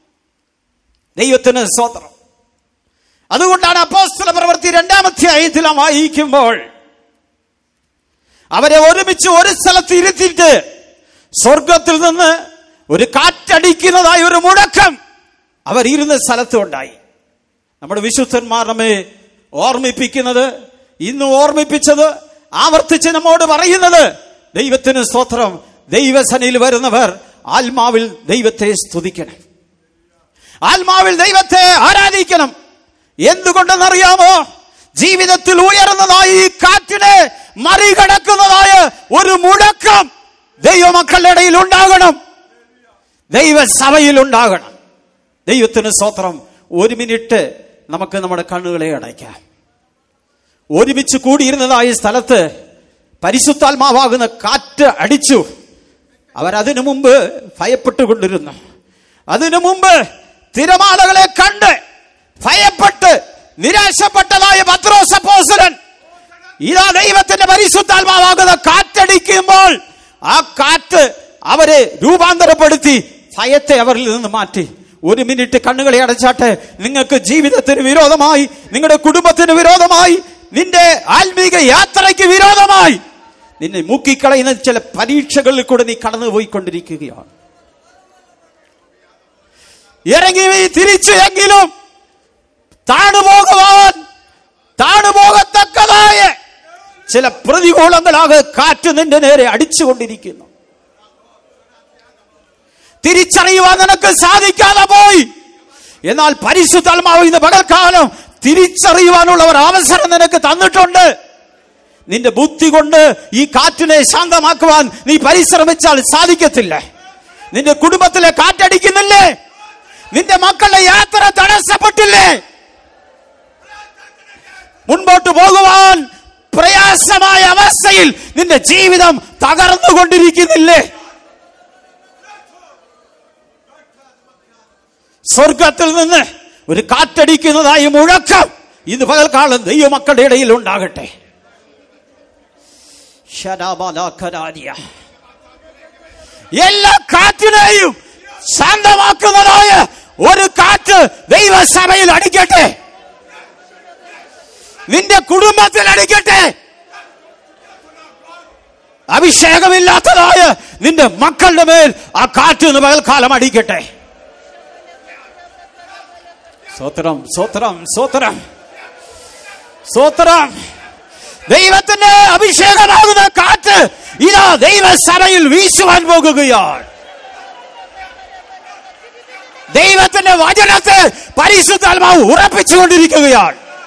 ദൈവത്തിന് സ്തോത്രം അതുകൊണ്ടാണ് അപ്പോസ്തല പ്രവൃത്തി രണ്ടാമത്തെ അധ്യായത്തിൽ നാം വായിക്കുമ്പോൾ അവരെ ഒരുമിച്ച് ഒരു സ്ഥലത്ത് ഇരുത്തിയിട്ട് സ്വർഗത്തിൽ നിന്ന് ഒരു കാറ്റടിക്കുന്നതായ ഒരു മുടക്കം അവർ ഇരുന്ന സ്ഥലത്ത് ഉണ്ടായി നമ്മുടെ വിശുദ്ധന്മാർ നമ്മെ ഓർമ്മിപ്പിക്കുന്നത് ഇന്ന് ഓർമ്മിപ്പിച്ചത് ആവർത്തിച്ച് നമ്മോട് പറയുന്നത് ദൈവത്തിന് സ്തോത്രം ദൈവസനയിൽ വരുന്നവർ ആത്മാവിൽ ദൈവത്തെ സ്തുതിക്കണം ആത്മാവിൽ ദൈവത്തെ ആരാധിക്കണം എന്തുകൊണ്ടെന്നറിയാമോ ജീവിതത്തിൽ ഉയർന്നതായി ഈ കാറ്റിനെ മറികടക്കുന്നതായ ഒരു മുടക്കം ദൈവമക്കളുടെ ഇടയിൽ ഉണ്ടാകണം ദൈവസഭയിൽ ഉണ്ടാകണം ദൈവത്തിന് സ്തോത്രം ഒരു മിനിറ്റ് നമുക്ക് നമ്മുടെ കണ്ണുകളെ അടയ്ക്കാം ഒരുമിച്ച് കൂടിയിരുന്നതായ സ്ഥലത്ത് പരിശുദ്ധാത്മാവാകുന്ന കാറ്റ് അടിച്ചു അവരതിനു മുമ്പ് ഭയപ്പെട്ടുകൊണ്ടിരുന്നു അതിനു മുമ്പ് തിരമാലകളെ കണ്ട് ഭയപ്പെട്ട് നിരാശപ്പെട്ടതായ പത്രോസപ്പോസരൻ ഇതാ ദൈവത്തിന്റെ പരിശുദ്ധാത്മാവാകുന്ന കാറ്റടിക്കുമ്പോൾ ആ കാറ്റ് അവരെ രൂപാന്തരപ്പെടുത്തി ഭയത്തെ അവരിൽ നിന്ന് മാറ്റി ഒരു മിനിറ്റ് കണ്ണുകളെ അടച്ചാട്ടെ നിങ്ങൾക്ക് ജീവിതത്തിന് വിരോധമായി നിങ്ങളുടെ കുടുംബത്തിന് വിരോധമായി നിന്റെ ആത്മീക യാത്രയ്ക്ക് വിരോധമായി നിന്നെ മുക്കിക്കളയുന്ന ചില പരീക്ഷകളിൽ കൂടെ നീ കടന്നുപോയിക്കൊണ്ടിരിക്കുകയാണ് ഇറങ്ങി നീ തിരിച്ചു എങ്കിലും താണുപോകുവാൻ താണുപോകത്തക്കതായ ചില പ്രതികൂലങ്ങളാകെ കാറ്റ് നിന്റെ നേരെ അടിച്ചുകൊണ്ടിരിക്കുന്നു തിരിച്ചറിയുവാൻ നിനക്ക് സാധിക്കാതെ പോയി എന്നാൽ പരിശുദ്ധാത്മാവ് ഇന്ന് പകൽക്കാലം തിരിച്ചറിയുവാനുള്ള ഒരു അവസരം നിനക്ക് തന്നിട്ടുണ്ട് നിന്റെ ബുദ്ധി കൊണ്ട് ഈ കാറ്റിനെ ശാന്തമാക്കുവാൻ നീ പരിശ്രമിച്ചാൽ സാധിക്കത്തില്ല നിന്റെ കുടുംബത്തിലെ കാറ്റടിക്കുന്നില്ലേ നിന്റെ മക്കളുടെ യാത്ര തടസ്സപ്പെട്ടില്ലേ മുൻപോട്ട് പോകുവാൻ പ്രയാസമായ അവസ്ഥയിൽ നിന്റെ ജീവിതം തകർന്നുകൊണ്ടിരിക്കുന്നില്ലേ സ്വർഗത്തിൽ നിന്ന് ഒരു കാറ്റടിക്കുന്നതായി മുഴക്കം ഇന്ന് പകൽക്കാലം ദൈവമക്കളുടെ ഇടയിൽ ഉണ്ടാകട്ടെ ശരാബാലാഖരാരിയ. എല്ലാ കാറ്റിനെയും ശാന്തമാക്കുന്നതായ ഒരു കാറ്റ് ദൈവസഭയിൽ അടിക്കട്ടെ നിന്റെ കുടുംബത്തിൽ അടിക്കട്ടെ അഭിഷേകമില്ലാത്തതായ നിന്റെ മക്കളുടെ മേൽ ആ കാറ്റ് ഇന്ന് പകൽക്കാലം അടിക്കട്ടെ സ്വത്രം സ്വത്രം സ്വത്രം സ്വത്രം ദൈവത്തിന്റെ അഭിഷേകമാകുന്ന കാറ്റ് ഇതാ ദൈവസഭയിൽ വീശുവാൻ പോകുകയാണ് ദൈവത്തിന്റെ വചനത്തെ പരിശുദ്ധാത്മാവ് ഉറപ്പിച്ചുകൊണ്ടിരിക്കുകയാണ്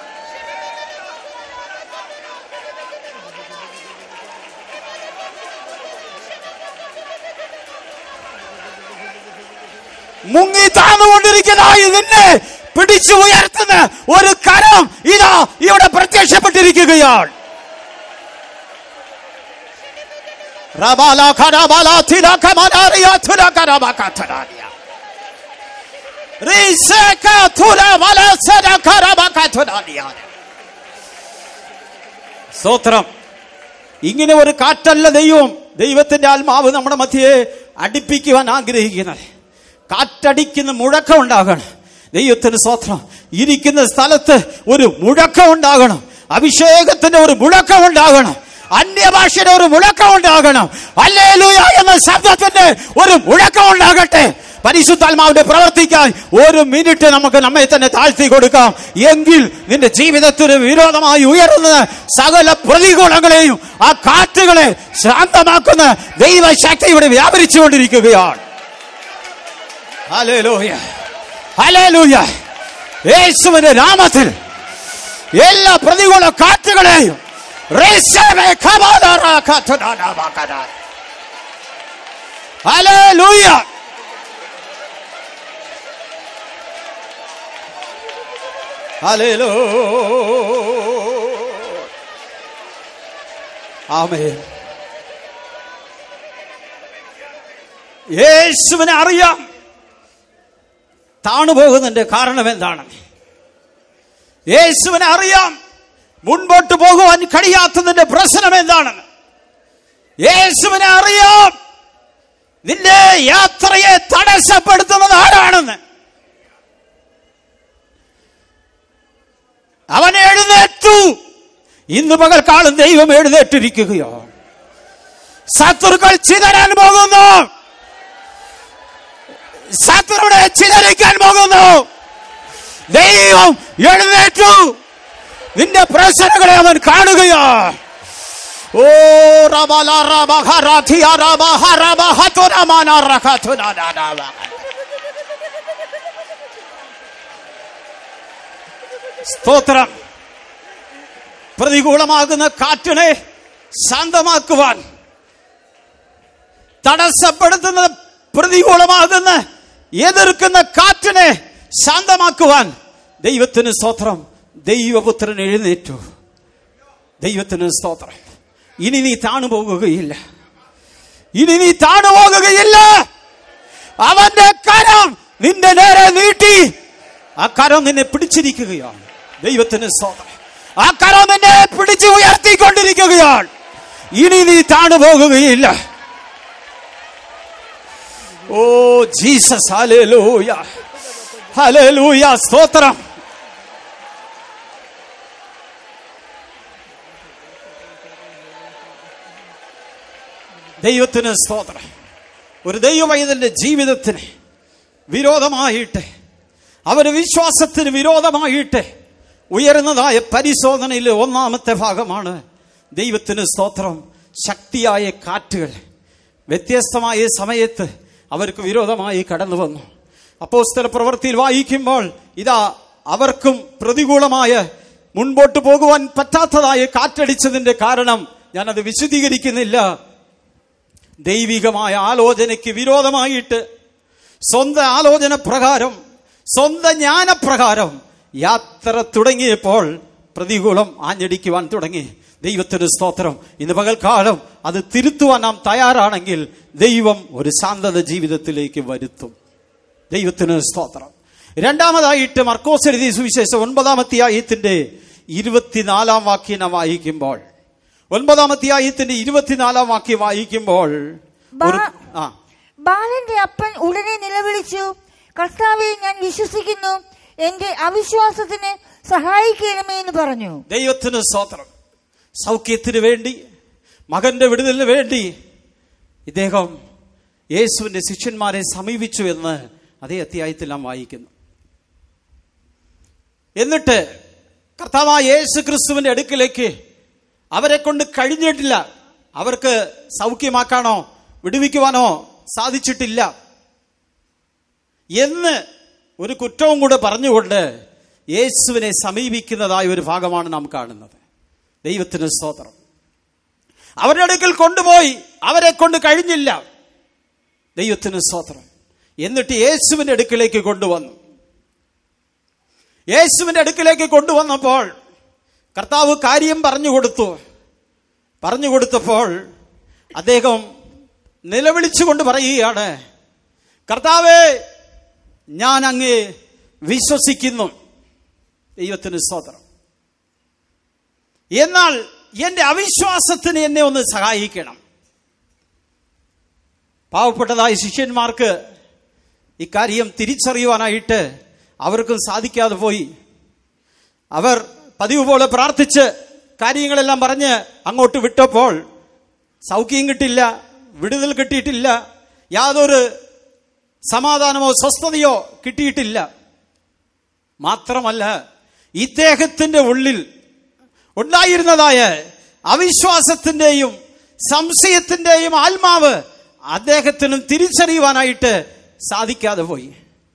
മുങ്ങി താന്നുകൊണ്ടിരിക്കുന്നതായി നിന്നെ പിടിച്ചു ഉയർത്തുന്ന ഒരു കരം ഇതാ ഇവിടെ പ്രത്യക്ഷപ്പെട്ടിരിക്കുകയാണ് റബാല ഖരബാല തില കമനാരിയ തുല കരബക തുലാനിയ. റിസക തുല മല സര കരബക തുലാനിയ. സ്തോത്രം ഇങ്ങനെ ഒരു കാറ്റല്ല ദൈവം ദൈവത്തിന്റെ ആത്മാവ് നമ്മുടെ മധ്യയെ അടുപ്പിക്കുവാൻ ആഗ്രഹിക്കുന്നത് കാറ്റടിക്കുന്ന മുഴക്കം ഉണ്ടാകണം ദൈവത്തിന് സ്വത്രം ഇരിക്കുന്ന സ്ഥലത്ത് ഒരു മുഴക്കം ഉണ്ടാകണം അഭിഷേകത്തിന്റെ ഒരു മുഴക്കം ഉണ്ടാകണം അന്യഭാഷയുടെ ഒരു മുഴക്കം ഉണ്ടാകണം അല്ലേലൂയ എന്ന ശബ്ദത്തിന്റെ ഒരു മുഴക്കം ഉണ്ടാകട്ടെ പരിശുദ്ധാത്മാവിന്റെ പ്രവർത്തിക്കാൻ ഒരു മിനിറ്റ് നമുക്ക് നമ്മെ തന്നെ താഴ്ത്തി കൊടുക്കാം എങ്കിൽ നിന്റെ ജീവിതത്തിന് വിരോധമായി ഉയരുന്ന സകല പ്രതികൂലങ്ങളെയും ആ കാറ്റുകളെ ശാന്തമാക്കുന്ന ദൈവശക്തി ഇവിടെ വ്യാപരിച്ചുകൊണ്ടിരിക്കുകയാണ് ഹല്ലേലൂയ. ഹല്ലേലൂയ. യേശുവിന്റെ നാമത്തിൽ എല്ലാ പ്രതികൂല കാറ്റുകളെയും റേസവേ ഖബാദറ ഖതുനാനാബകന. ഹല്ലേലൂയ ഹല്ലേലൂയ ആമേൻ യേശുവിനെ അറിയാം താണുപോകുന്നതിന്റെ കാരണം എന്താണ് യേശുവിനെ അറിയാം മുൻപോട്ട് പോകുവാൻ കഴിയാത്തതിന്റെ പ്രശ്നം എന്താണ് യേശുവിനെ അറിയാം നിന്റെ യാത്രയെ തടസ്സപ്പെടുത്തുന്നത് ആരാണെന്ന് അവൻ എഴുന്നേറ്റു ഇന്ന് പകൽക്കാലം ദൈവം എഴുന്നേറ്റിരിക്കുകയോ ശത്രുക്കൾ ചിതരാൻ പോകുന്നു ശത്രുവിടെ ചിതറിക്കാൻ പോകുന്നു ദൈവം എഴുന്നേറ്റു നിന്റെ പ്രശ്നങ്ങളെ അവൻ കാണുകയോ ഓ റബല റബ ഹറഥിയ റബ ഹറബ ഹതുരമന റഖതുനനനവ. സ്തോത്രം പ്രതികൂലമാകുന്ന കാറ്റിനെ ശാന്തമാക്കുവാൻ തടസ്സപ്പെടുത്തുന്ന പ്രതികൂലമാകുന്ന എതിർക്കുന്ന കാറ്റിനെ ശാന്തമാക്കുവാൻ ദൈവത്തിന് സ്തോത്രം ദൈവപുത്രൻ എഴുന്നേറ്റു ദൈവത്തിന് സ്തോത്രം ഇനി നീ താണു പോകുകയില്ല ഇനി നീ താണു പോകുകയില്ല അവന്റെ കരം നിന്റെ നേരെ നീട്ടി ആ കരം നിന്നെ പിടിച്ചിരിക്കുകയാണ് ദൈവത്തിന് സ്തോത്രം ആ കരം നിന്നെ പിടിച്ചു ഉയർത്തിക്കൊണ്ടിരിക്കുകയാണ് ഇനി നീ താണു പോകുകയില്ല ഓ ജീസസ് ഹല്ലേലൂയ ഹല്ലേലൂയ സ്തോത്രം ദൈവത്തിന് സ്തോത്രം ഒരു ദൈവവൈതന്റെ ജീവിതത്തിന് വിരോധമായിട്ട് അവന് വിശ്വാസത്തിന് വിരോധമായിട്ട് ഉയരുന്നതായ പരിശോധനയിലെ ഒന്നാമത്തെ ഭാഗമാണ് ദൈവത്തിന് സ്തോത്രം ശക്തിയായ കാറ്റുകൾ വ്യത്യസ്തമായ സമയത്ത് അവർക്ക് വിരോധമായി കടന്നു വന്നു അപ്പോസ്തല പ്രവൃത്തിയിൽ വായിക്കുമ്പോൾ ഇതാ അവർക്കും പ്രതികൂലമായ മുൻപോട്ട് പോകുവാൻ പറ്റാത്തതായ കാറ്റടിച്ചതിന്റെ കാരണം ഞാനത് വിശദീകരിക്കുന്നില്ല ദൈവികമായ ആലോചനയ്ക്ക് വിരോധമായിട്ട് സ്വന്തം ആലോചന പ്രകാരം സ്വന്തം ജ്ഞാനപ്രകാരം യാത്ര തുടങ്ങിയപ്പോൾ പ്രതികൂലം ആഞ്ഞടിക്കുവാൻ തുടങ്ങി ദൈവത്തിന് സ്തോത്രം ഇന്ന് പകൽക്കാലം അത് തിരുത്തുവാൻ നാം തയ്യാറാണെങ്കിൽ ദൈവം ഒരു ശാന്തത ജീവിതത്തിലേക്ക് വരുത്തും ദൈവത്തിന് സ്തോത്രം രണ്ടാമതായിട്ട് മർക്കോസ് എഴുതിയ സുവിശേഷം ഒൻപതാമത്തെ ആയത്തിന്റെ ഇരുപത്തിനാലാം വാക്യം നാം വായിക്കുമ്പോൾ ഒൻപതാമത്തെ ആയത്തിന്റെ ഇരുപത്തിനാലാം വാക്യം വായിക്കുമ്പോൾ ഒരു ബാ- ആ ബാലന്റെ അപ്പൻ ഉടനെ നിലവിളിച്ചു കർത്താവെ ഞാൻ വിശ്വസിക്കുന്നു എന്റെ അവിശ്വാസത്തിന് സഹായിക്കണമേ എന്ന് പറഞ്ഞു ദൈവത്തിന് സ്തോത്രം സൗഖ്യത്തിന് വേണ്ടി മകന്റെ വിടുതലിന് വേണ്ടി ഇദ്ദേഹം യേശുവിന്റെ ശിഷ്യന്മാരെ സമീപിച്ചു എന്ന് അതേ അധ്യായത്തിൽ നാം വായിക്കുന്നു എന്നിട്ട് കർത്താവായ യേശു ക്രിസ്തുവിന്റെ അടുക്കിലേക്ക് അവരെ കൊണ്ട് കഴിഞ്ഞിട്ടില്ല അവർക്ക് സൗഖ്യമാക്കാനോ വിടുവിക്കുവാനോ സാധിച്ചിട്ടില്ല എന്ന് ഒരു കുറ്റവും കൂടെ പറഞ്ഞുകൊണ്ട് യേശുവിനെ സമീപിക്കുന്നതായ ഒരു ഭാഗമാണ് നാം കാണുന്നത് ദൈവത്തിന് സ്തോത്രം അവരുടെ അടുക്കൽ കൊണ്ടുപോയി അവരെ കൊണ്ട് കഴിഞ്ഞില്ല ദൈവത്തിന് സ്തോത്രം എന്നിട്ട് യേശുവിന്റെ അടുക്കിലേക്ക് കൊണ്ടുവന്നു യേശുവിന്റെ അടുക്കിലേക്ക് കൊണ്ടുവന്നപ്പോൾ കർത്താവ് കാര്യം പറഞ്ഞു കൊടുത്തു പറഞ്ഞു കൊടുത്തപ്പോൾ അദ്ദേഹം നിലവിളിച്ചുകൊണ്ട് പറയുകയാണ് കർത്താവേ ഞാൻ അങ്ങേ വിശ്വസിക്കുന്നു ദൈവത്തിന് സ്തോത്രം എന്നാൽ എന്റെ അവിശ്വാസത്തിന് എന്നെ ഒന്ന് സഹായിക്കണം പാവപ്പെട്ടതായ ശിഷ്യന്മാർക്ക് ഇക്കാര്യം തിരിച്ചറിയുവാനായിട്ട് അവർക്കും സാധിക്കാതെ പോയി അവർ പതിവ് പോലെ പ്രാർത്ഥിച്ച് കാര്യങ്ങളെല്ലാം പറഞ്ഞ് അങ്ങോട്ട് വിട്ടപ്പോൾ സൗഖ്യം കിട്ടില്ല വിടുതൽ കിട്ടിയിട്ടില്ല യാതൊരു സമാധാനമോ സ്വസ്ഥതയോ കിട്ടിയിട്ടില്ല മാത്രമല്ല ഇദ്ദേഹത്തിന്റെ ഉള്ളിൽ ഉണ്ടായിരുന്നതായ അവിശ്വാസത്തിന്റെയും സംശയത്തിന്റെയും ആത്മാവ് അദ്ദേഹത്തിനും തിരിച്ചറിയുവാനായിട്ട് സാധിക്കാതെ പോയി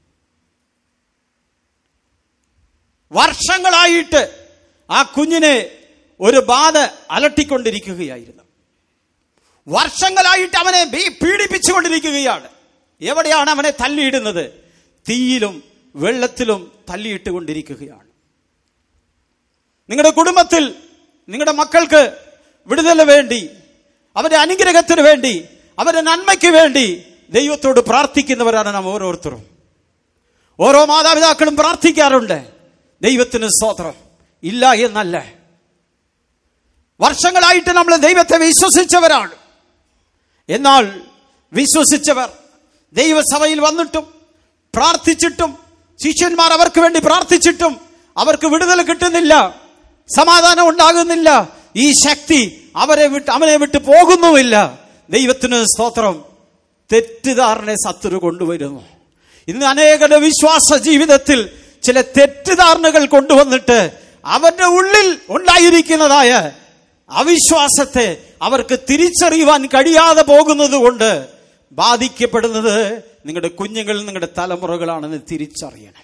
വർഷങ്ങളായിട്ട് ആ കുഞ്ഞിനെ ഒരു ബാധ അലട്ടിക്കൊണ്ടിരിക്കുകയായിരുന്നു വർഷങ്ങളായിട്ട് അവനെ ബി- പീഡിപ്പിച്ചുകൊണ്ടിരിക്കുകയാണ് എവിടെയാണ് അവനെ തല്ലിയിടുന്നത് തീയിലും വെള്ളത്തിലും തല്ലിയിട്ടുകൊണ്ടിരിക്കുകയാണ് നിങ്ങളുടെ കുടുംബത്തിൽ നിങ്ങളുടെ മക്കൾക്ക് വിടുതല വേണ്ടി അവരുടെ അനുഗ്രഹത്തിന് വേണ്ടി അവരുടെ നന്മയ്ക്ക് വേണ്ടി ദൈവത്തോട് പ്രാർത്ഥിക്കുന്നവരാണ് നാം ഓരോരുത്തരും ഓരോ മാതാപിതാക്കളും പ്രാർത്ഥിക്കാറുണ്ട് ദൈവത്തിന് സ്തോത്രം ഇല്ല എന്നല്ല വർഷങ്ങളായിട്ട് നമ്മൾ ദൈവത്തെ വിശ്വസിച്ചവരാണ് എന്നാൽ വിശ്വസിച്ചവർ ദൈവസഭയിൽ വന്നിട്ടും പ്രാർത്ഥിച്ചിട്ടും ശിഷ്യന്മാർ അവർക്ക് വേണ്ടി പ്രാർത്ഥിച്ചിട്ടും അവർക്ക് വിടുതൽ കിട്ടുന്നില്ല സമാധാനം ഉണ്ടാകുന്നില്ല ഈ ശക്തി അവരെ വിട്ട് അവനെ വിട്ട് പോകുന്നുമില്ല ദൈവത്തിന് സ്തോത്രം തെറ്റിദ്ധാരണ സത്തുരു കൊണ്ടുവരുന്നു ഇന്ന് അനേകരുടെ വിശ്വാസ ജീവിതത്തിൽ ചില തെറ്റിദ്ധാരണകൾ കൊണ്ടുവന്നിട്ട് അവരുടെ ഉള്ളിൽ ഉണ്ടായിരിക്കുന്നതായ അവിശ്വാസത്തെ അവർക്ക് തിരിച്ചറിയുവാൻ കഴിയാതെ പോകുന്നത് കൊണ്ട് ബാധിക്കപ്പെടുന്നത് നിങ്ങളുടെ കുഞ്ഞുങ്ങൾ നിങ്ങളുടെ തലമുറകളാണെന്ന് തിരിച്ചറിയണം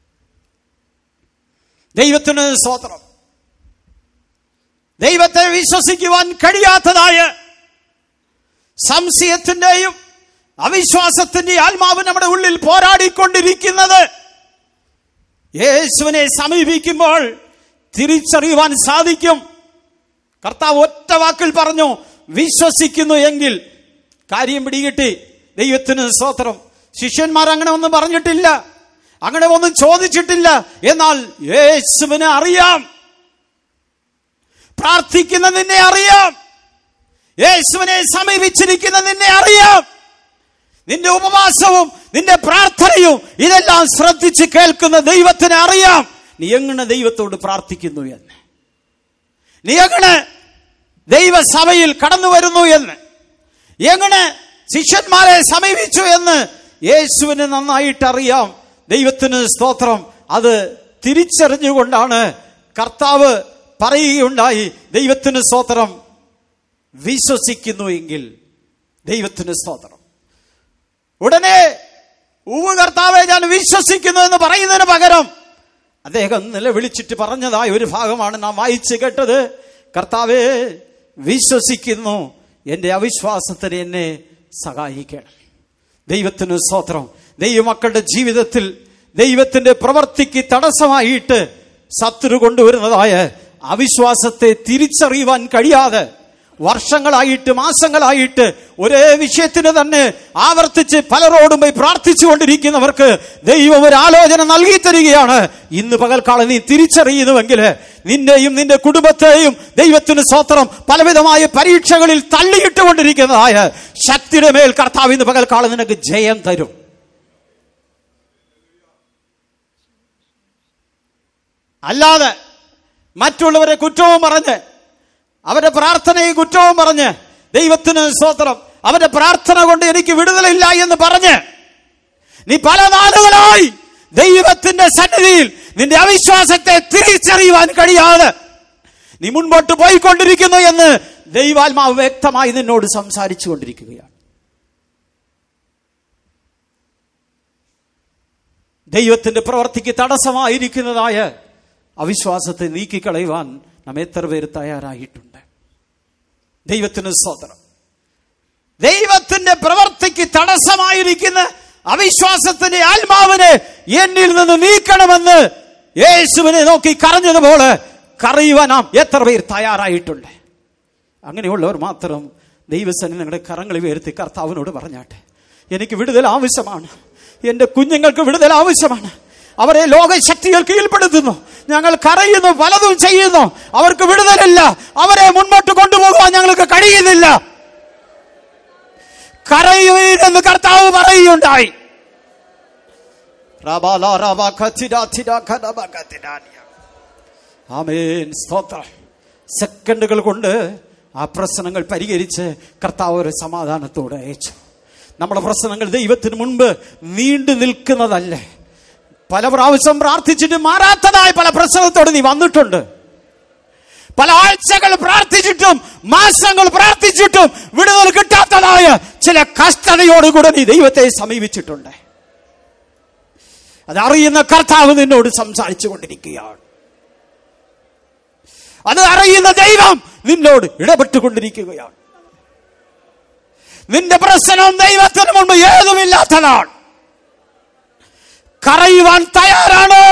ദൈവത്തിന് സ്തോത്രം ദൈവത്തെ വിശ്വസിക്കുവാൻ കഴിയാത്തതായ സംശയത്തിന്റെയും അവിശ്വാസത്തിന്റെ ആത്മാവ് നമ്മുടെ ഉള്ളിൽ പോരാടിക്കൊണ്ടിരിക്കുന്നത് യേശുവിനെ സമീപിക്കുമ്പോൾ തിരിച്ചറിയുവാൻ സാധിക്കും കർത്താവ് ഒറ്റ വാക്കിൽ പറഞ്ഞു വിശ്വസിക്കുന്നു എങ്കിൽ കാര്യം പിടികിട്ടി ദൈവത്തിന് സ്തോത്രം ശിഷ്യന്മാർ അങ്ങനെ ഒന്നും പറഞ്ഞിട്ടില്ല അങ്ങനെ ഒന്നും ചോദിച്ചിട്ടില്ല എന്നാൽ യേശുവിനെ അറിയാം പ്രാർത്ഥിക്കുന്ന നിന്നെ അറിയാം യേശുവിനെ സമീപിച്ചിരിക്കുന്ന നിന്നെ അറിയാം നിന്റെ ഉപവാസവും നിന്റെ പ്രാർത്ഥനയും ഇതെല്ലാം ശ്രദ്ധിച്ച് കേൾക്കുന്ന ദൈവത്തിന് അറിയാം നീ എങ്ങനെ ദൈവത്തോട് പ്രാർത്ഥിക്കുന്നു എന്ന് നീ എങ്ങനെ ദൈവസഭയിൽ കടന്നു വരുന്നു എന്ന് എങ്ങനെ ശിഷ്യന്മാരെ സമീപിച്ചു എന്ന് യേശുവിന് നന്നായിട്ട് അറിയാം ദൈവത്തിന് സ്തോത്രം അത് തിരിച്ചറിഞ്ഞുകൊണ്ടാണ് കർത്താവ് പറയുകയുണ്ടായി ദൈവത്തിന് സ്തോത്രം വിശ്വസിക്കുന്നു എങ്കിൽ ദൈവത്തിന് സ്തോത്രം ഉടനെ ഉവ്വ് കർത്താവെ ഞാൻ വിശ്വസിക്കുന്നു എന്ന് പറയുന്നതിന് പകരം അദ്ദേഹം നിലവിളിച്ചിട്ട് പറഞ്ഞതായ ഒരു ഭാഗമാണ് നാം വായിച്ചു കേട്ടത് കർത്താവെ വിശ്വസിക്കുന്നു എൻ്റെ അവിശ്വാസത്തിന് എന്നെ സഹായിക്കണം ദൈവത്തിന് സ്തോത്രം ദൈവമക്കളുടെ ജീവിതത്തിൽ ദൈവത്തിന്റെ പ്രവർത്തിക്ക് തടസ്സമായിട്ട് ശത്രു കൊണ്ടുവരുന്നതായ അവിശ്വാസത്തെ തിരിച്ചറിയുവാൻ കഴിയാതെ വർഷങ്ങളായിട്ട് മാസങ്ങളായിട്ട് ഒരേ വിഷയത്തിന് തന്നെ ആവർത്തിച്ച് പലരോടും പോയി പ്രാർത്ഥിച്ചുകൊണ്ടിരിക്കുന്നവർക്ക് ദൈവം ഒരു ആലോചന നൽകി തരികയാണ് ഇന്ന് പകൽക്കാലം നീ തിരിച്ചറിയുന്നുവെങ്കിൽ നിന്നെയും നിന്റെ കുടുംബത്തെയും ദൈവത്തിന് സ്വത്രം പലവിധമായ പരീക്ഷകളിൽ തള്ളിയിട്ടുകൊണ്ടിരിക്കുന്നതായ ശക്തിയുടെ മേൽ കർത്താവ് ഇന്ന് പകൽക്കാലം നിനക്ക് ജയം തരും അല്ലാതെ മറ്റുള്ളവരെ കുറ്റവും പറഞ്ഞ് അവരുടെ പ്രാർത്ഥനയും കുറ്റവും പറഞ്ഞ് ദൈവത്തിന് സ്തോത്രം അവന്റെ പ്രാർത്ഥന കൊണ്ട് എനിക്ക് വിടുതലില്ല എന്ന് പറഞ്ഞ് നീ പല നാളുകളായി ദൈവത്തിന്റെ സന്നിധിയിൽ നിന്റെ അവിശ്വാസത്തെ തിരിച്ചറിയുവാൻ കഴിയാതെ നീ മുൻപോട്ട് പോയിക്കൊണ്ടിരിക്കുന്നു എന്ന് ദൈവാത്മാവ് വ്യക്തമായി നിന്നോട് സംസാരിച്ചു കൊണ്ടിരിക്കുകയാണ് ദൈവത്തിന്റെ പ്രവർത്തിക്ക് തടസ്സമായിരിക്കുന്നതായ അവിശ്വാസത്തെ നീക്കിക്കളയുവാൻ നാം എത്ര പേര് തയ്യാറായിട്ടുണ്ട് ദൈവത്തിന് സ്തോത്രം ദൈവത്തിന്റെ പ്രവർത്തിക്ക് തടസ്സമായിരിക്കുന്ന അവിശ്വാസത്തിന്റെ ആത്മാവിനെ എന്നിൽ നിന്ന് നീക്കണമെന്ന് യേശുവിനെ നോക്കി കരഞ്ഞതുപോലെ കരയുവാൻ നാം എത്ര പേർ തയ്യാറായിട്ടുണ്ട് അങ്ങനെയുള്ളവർ മാത്രം ദൈവസനെ നിങ്ങളുടെ കരങ്ങൾ ഉയർത്തി കർത്താവിനോട് പറഞ്ഞാട്ടെ എനിക്ക് വിടുതൽ ആവശ്യമാണ് എൻ്റെ കുഞ്ഞുങ്ങൾക്ക് വിടുതൽ ആവശ്യമാണ് അവരെ ലോകശക്തികൾ കീഴ്പ്പെടുത്തുന്നു ഞങ്ങൾ കരയുന്നു പലതും ചെയ്യുന്നു അവർക്ക് വിടുതലില്ല അവരെ മുൻപോട്ട് കൊണ്ടുപോകുവാൻ ഞങ്ങൾക്ക് കഴിയുന്നില്ല കരയുവീരെന്ന് കർത്താവ് പറയുകയുണ്ടായി റബാല റബ ഖച്ചിര ഥിര ഖദബ ഖതിരാനിയ. ആമേൻ സ്തോത്രം സെക്കൻഡുകൾ കൊണ്ട് ആ പ്രശ്നങ്ങൾ പരിഹരിച്ച് കർത്താവ് ഒരു സമാധാനത്തോടെ അയച്ചു നമ്മുടെ പ്രശ്നങ്ങൾ ദൈവത്തിന് മുൻപ് നീണ്ടു നിൽക്കുന്നതല്ലേ പല പ്രാവശ്യം പ്രാർത്ഥിച്ചിട്ട് മാറാത്തതായ പല പ്രശ്നത്തോട് നീ വന്നിട്ടുണ്ട് പല ആഴ്ചകൾ പ്രാർത്ഥിച്ചിട്ടും മാസങ്ങൾ പ്രാർത്ഥിച്ചിട്ടും വിടുതൽ കിട്ടാത്തതായ ചില കഷ്ടതയോടുകൂടെ നീ ദൈവത്തെ സമീപിച്ചിട്ടുണ്ട് അതറിയുന്ന കർത്താവ് നിന്നോട് സംസാരിച്ചു കൊണ്ടിരിക്കുകയാണ് അത് അറിയുന്ന ദൈവം നിന്നോട് ഇടപെട്ടുകൊണ്ടിരിക്കുകയാണ് നിന്റെ പ്രശ്നം ദൈവത്തിന് മുമ്പ് ഏതുമില്ലാത്തതാണ് കരയുവാൻ തയ്യാറാണോ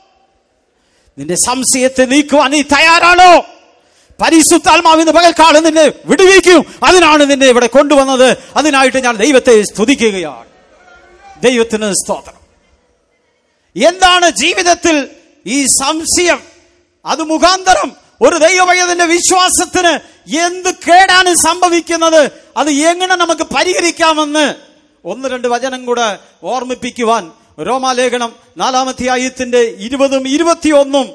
നിന്റെ സംശയത്തെ നീക്കുവാൻ നീ തയ്യാറാണോ പരിശുദ്ധാത്മാവിന് പകൽക്കാലം നിന്നെ വിടുവിക്കും അതിനാണ് നിന്നെ ഇവിടെ കൊണ്ടുവന്നത് അതിനായിട്ട് ഞാൻ ദൈവത്തെ സ്തുതിക്കുകയാണ് ദൈവത്തിന് സ്തോത്രം എന്താണ് ജീവിതത്തിൽ ഈ സംശയം അത് മുഖാന്തരം ഒരു ദൈവഭയത്തിന്റെ വിശ്വാസത്തിന് എന്ത് കേടാണ് സംഭവിക്കുന്നത് അത് എങ്ങനെ നമുക്ക് പരിഹരിക്കാമെന്ന് ഒന്ന് രണ്ട് വചനം കൂടെ ഓർമ്മിപ്പിക്കുവാൻ റോമാലേഖനം നാലാമധ്യായത്തിന്റെ ഇരുപതും ഇരുപത്തിയൊന്നും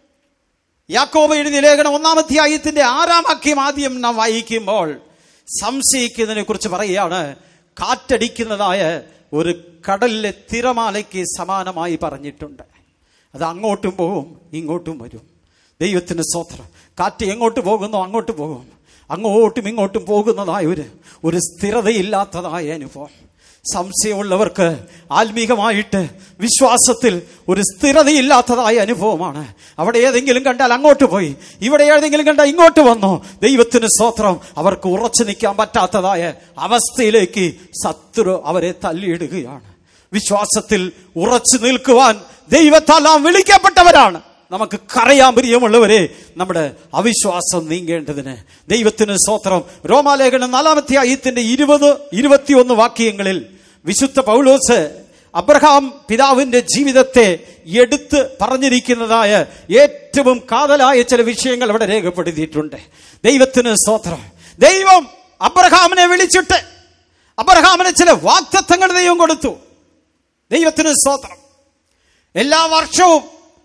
യാക്കോബ എഴുതിയ ലേഖനം ഒന്നാമധ്യായത്തിന്റെ ആറാം വാക്യം ആദ്യം നാം വായിക്കുമ്പോൾ സംശയിക്കുന്നതിനെ കുറിച്ച് പറയുകയാണ് കാറ്റടിക്കുന്നതായ ഒരു കടലിലെ തിരമാലയ്ക്ക് സമാനമായി പറഞ്ഞിട്ടുണ്ട് അത് അങ്ങോട്ടും പോകും ഇങ്ങോട്ടും വരും ദൈവത്തിന് സ്വത്രം കാറ്റ് എങ്ങോട്ട് പോകുന്നോ അങ്ങോട്ട് പോകും അങ്ങോട്ടും ഇങ്ങോട്ടും പോകുന്നതായ ഒരു ഒരു സ്ഥിരതയില്ലാത്തതായ അനുഭവം സംശയമുള്ളവർക്ക് ആത്മീകമായിട്ട് വിശ്വാസത്തിൽ ഒരു സ്ഥിരതയില്ലാത്തതായ അനുഭവമാണ് അവിടെ ഏതെങ്കിലും കണ്ടാൽ അങ്ങോട്ട് പോയി ഇവിടെ ഏതെങ്കിലും കണ്ടാൽ ഇങ്ങോട്ട് വന്നു ദൈവത്തിന് സ്വത്രം അവർക്ക് ഉറച്ചു നിൽക്കാൻ പറ്റാത്തതായ അവസ്ഥയിലേക്ക് ശത്രു അവരെ തല്ലിയിടുകയാണ് വിശ്വാസത്തിൽ ഉറച്ചു നിൽക്കുവാൻ ദൈവത്താൽ നാം വിളിക്കപ്പെട്ടവരാണ് നമുക്ക് കരയാൻ പ്രിയമുള്ളവരെ നമ്മുടെ അവിശ്വാസം നീങ്ങേണ്ടതിന് ദൈവത്തിന് സ്വത്രം റോമാലേഖനം നാലാമത്തെ അയ്യത്തിന്റെ ഇരുപത് ഇരുപത്തിയൊന്ന് വാക്യങ്ങളിൽ വിശുദ്ധ പൗലോസ് അബ്രഹാം പിതാവിന്റെ ജീവിതത്തെ എടുത്ത് പറഞ്ഞിരിക്കുന്നതായ ഏറ്റവും കാതലായ ചില വിഷയങ്ങൾ അവിടെ രേഖപ്പെടുത്തിയിട്ടുണ്ട് ദൈവത്തിന് സ്വത്രം ദൈവം അബ്രഹാമിനെ വിളിച്ചിട്ട് അബ്രഹാമിന് ചില വാക്തത്വങ്ങൾ ദൈവം കൊടുത്തു ദൈവത്തിന് സ്വത്രം എല്ലാ വർഷവും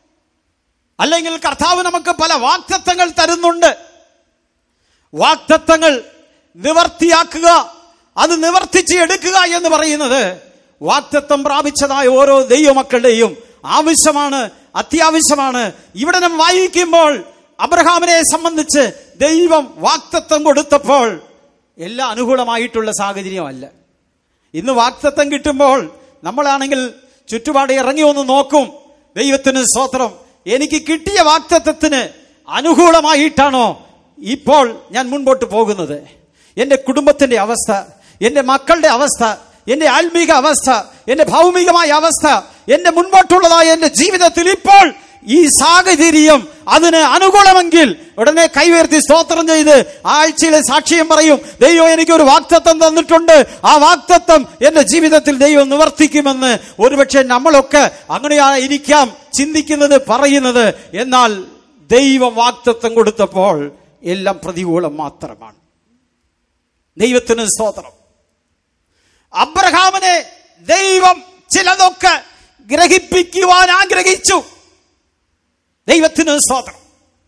അല്ലെങ്കിൽ കർത്താവ് നമുക്ക് പല വാക്തത്വങ്ങൾ തരുന്നുണ്ട് വാക്തത്വങ്ങൾ നിവർത്തിയാക്കുക അത് നിവർത്തിച്ച് എടുക്കുക എന്ന് പറയുന്നത് വാക്തത്വം പ്രാപിച്ചതായ ഓരോ ദൈവമക്കളുടെയും ആവശ്യമാണ് അത്യാവശ്യമാണ് ഇവിടെ നാം വായിക്കുമ്പോൾ അബ്രഹാമിനെ സംബന്ധിച്ച് ദൈവം വാക്തത്വം കൊടുത്തപ്പോൾ എല്ലാം അനുകൂലമായിട്ടുള്ള സാഹചര്യമല്ല ഇന്ന് വാക്തത്വം കിട്ടുമ്പോൾ നമ്മളാണെങ്കിൽ ചുറ്റുപാട് ഇറങ്ങി ഒന്ന് നോക്കും ദൈവത്തിന് സ്വത്രം എനിക്ക് കിട്ടിയ വാക്തത്വത്തിന് അനുകൂലമായിട്ടാണോ ഇപ്പോൾ ഞാൻ മുൻപോട്ട് പോകുന്നത് എൻ്റെ കുടുംബത്തിന്റെ അവസ്ഥ എൻ്റെ മക്കളുടെ അവസ്ഥ എൻ്റെ ആത്മീക അവസ്ഥ എൻ്റെ ഭൗമികമായ അവസ്ഥ എൻ്റെ മുൻപോട്ടുള്ളതായ എൻ്റെ ജീവിതത്തിൽ ഇപ്പോൾ ഈ സാഹചര്യം അതിന് അനുകൂലമെങ്കിൽ ഉടനെ കൈവേർത്തി സ്തോത്രം ചെയ്ത് ആഴ്ചയിലെ സാക്ഷ്യം പറയും ദൈവം എനിക്ക് ഒരു വാക്തത്വം തന്നിട്ടുണ്ട് ആ വാക്തത്വം എന്റെ ജീവിതത്തിൽ ദൈവം നിവർത്തിക്കുമെന്ന് ഒരുപക്ഷെ നമ്മളൊക്കെ അങ്ങനെയായിരിക്കാം ചിന്തിക്കുന്നത് പറയുന്നത് എന്നാൽ ദൈവം വാക്തത്വം കൊടുത്തപ്പോൾ എല്ലാം പ്രതികൂലം മാത്രമാണ് ദൈവത്തിന് സ്തോത്രം അബ്രഹാമിനെ ദൈവം ചിലതൊക്കെ ഗ്രഹിപ്പിക്കുവാൻ ആഗ്രഹിച്ചു ദൈവത്തിന് സ്തോത്രം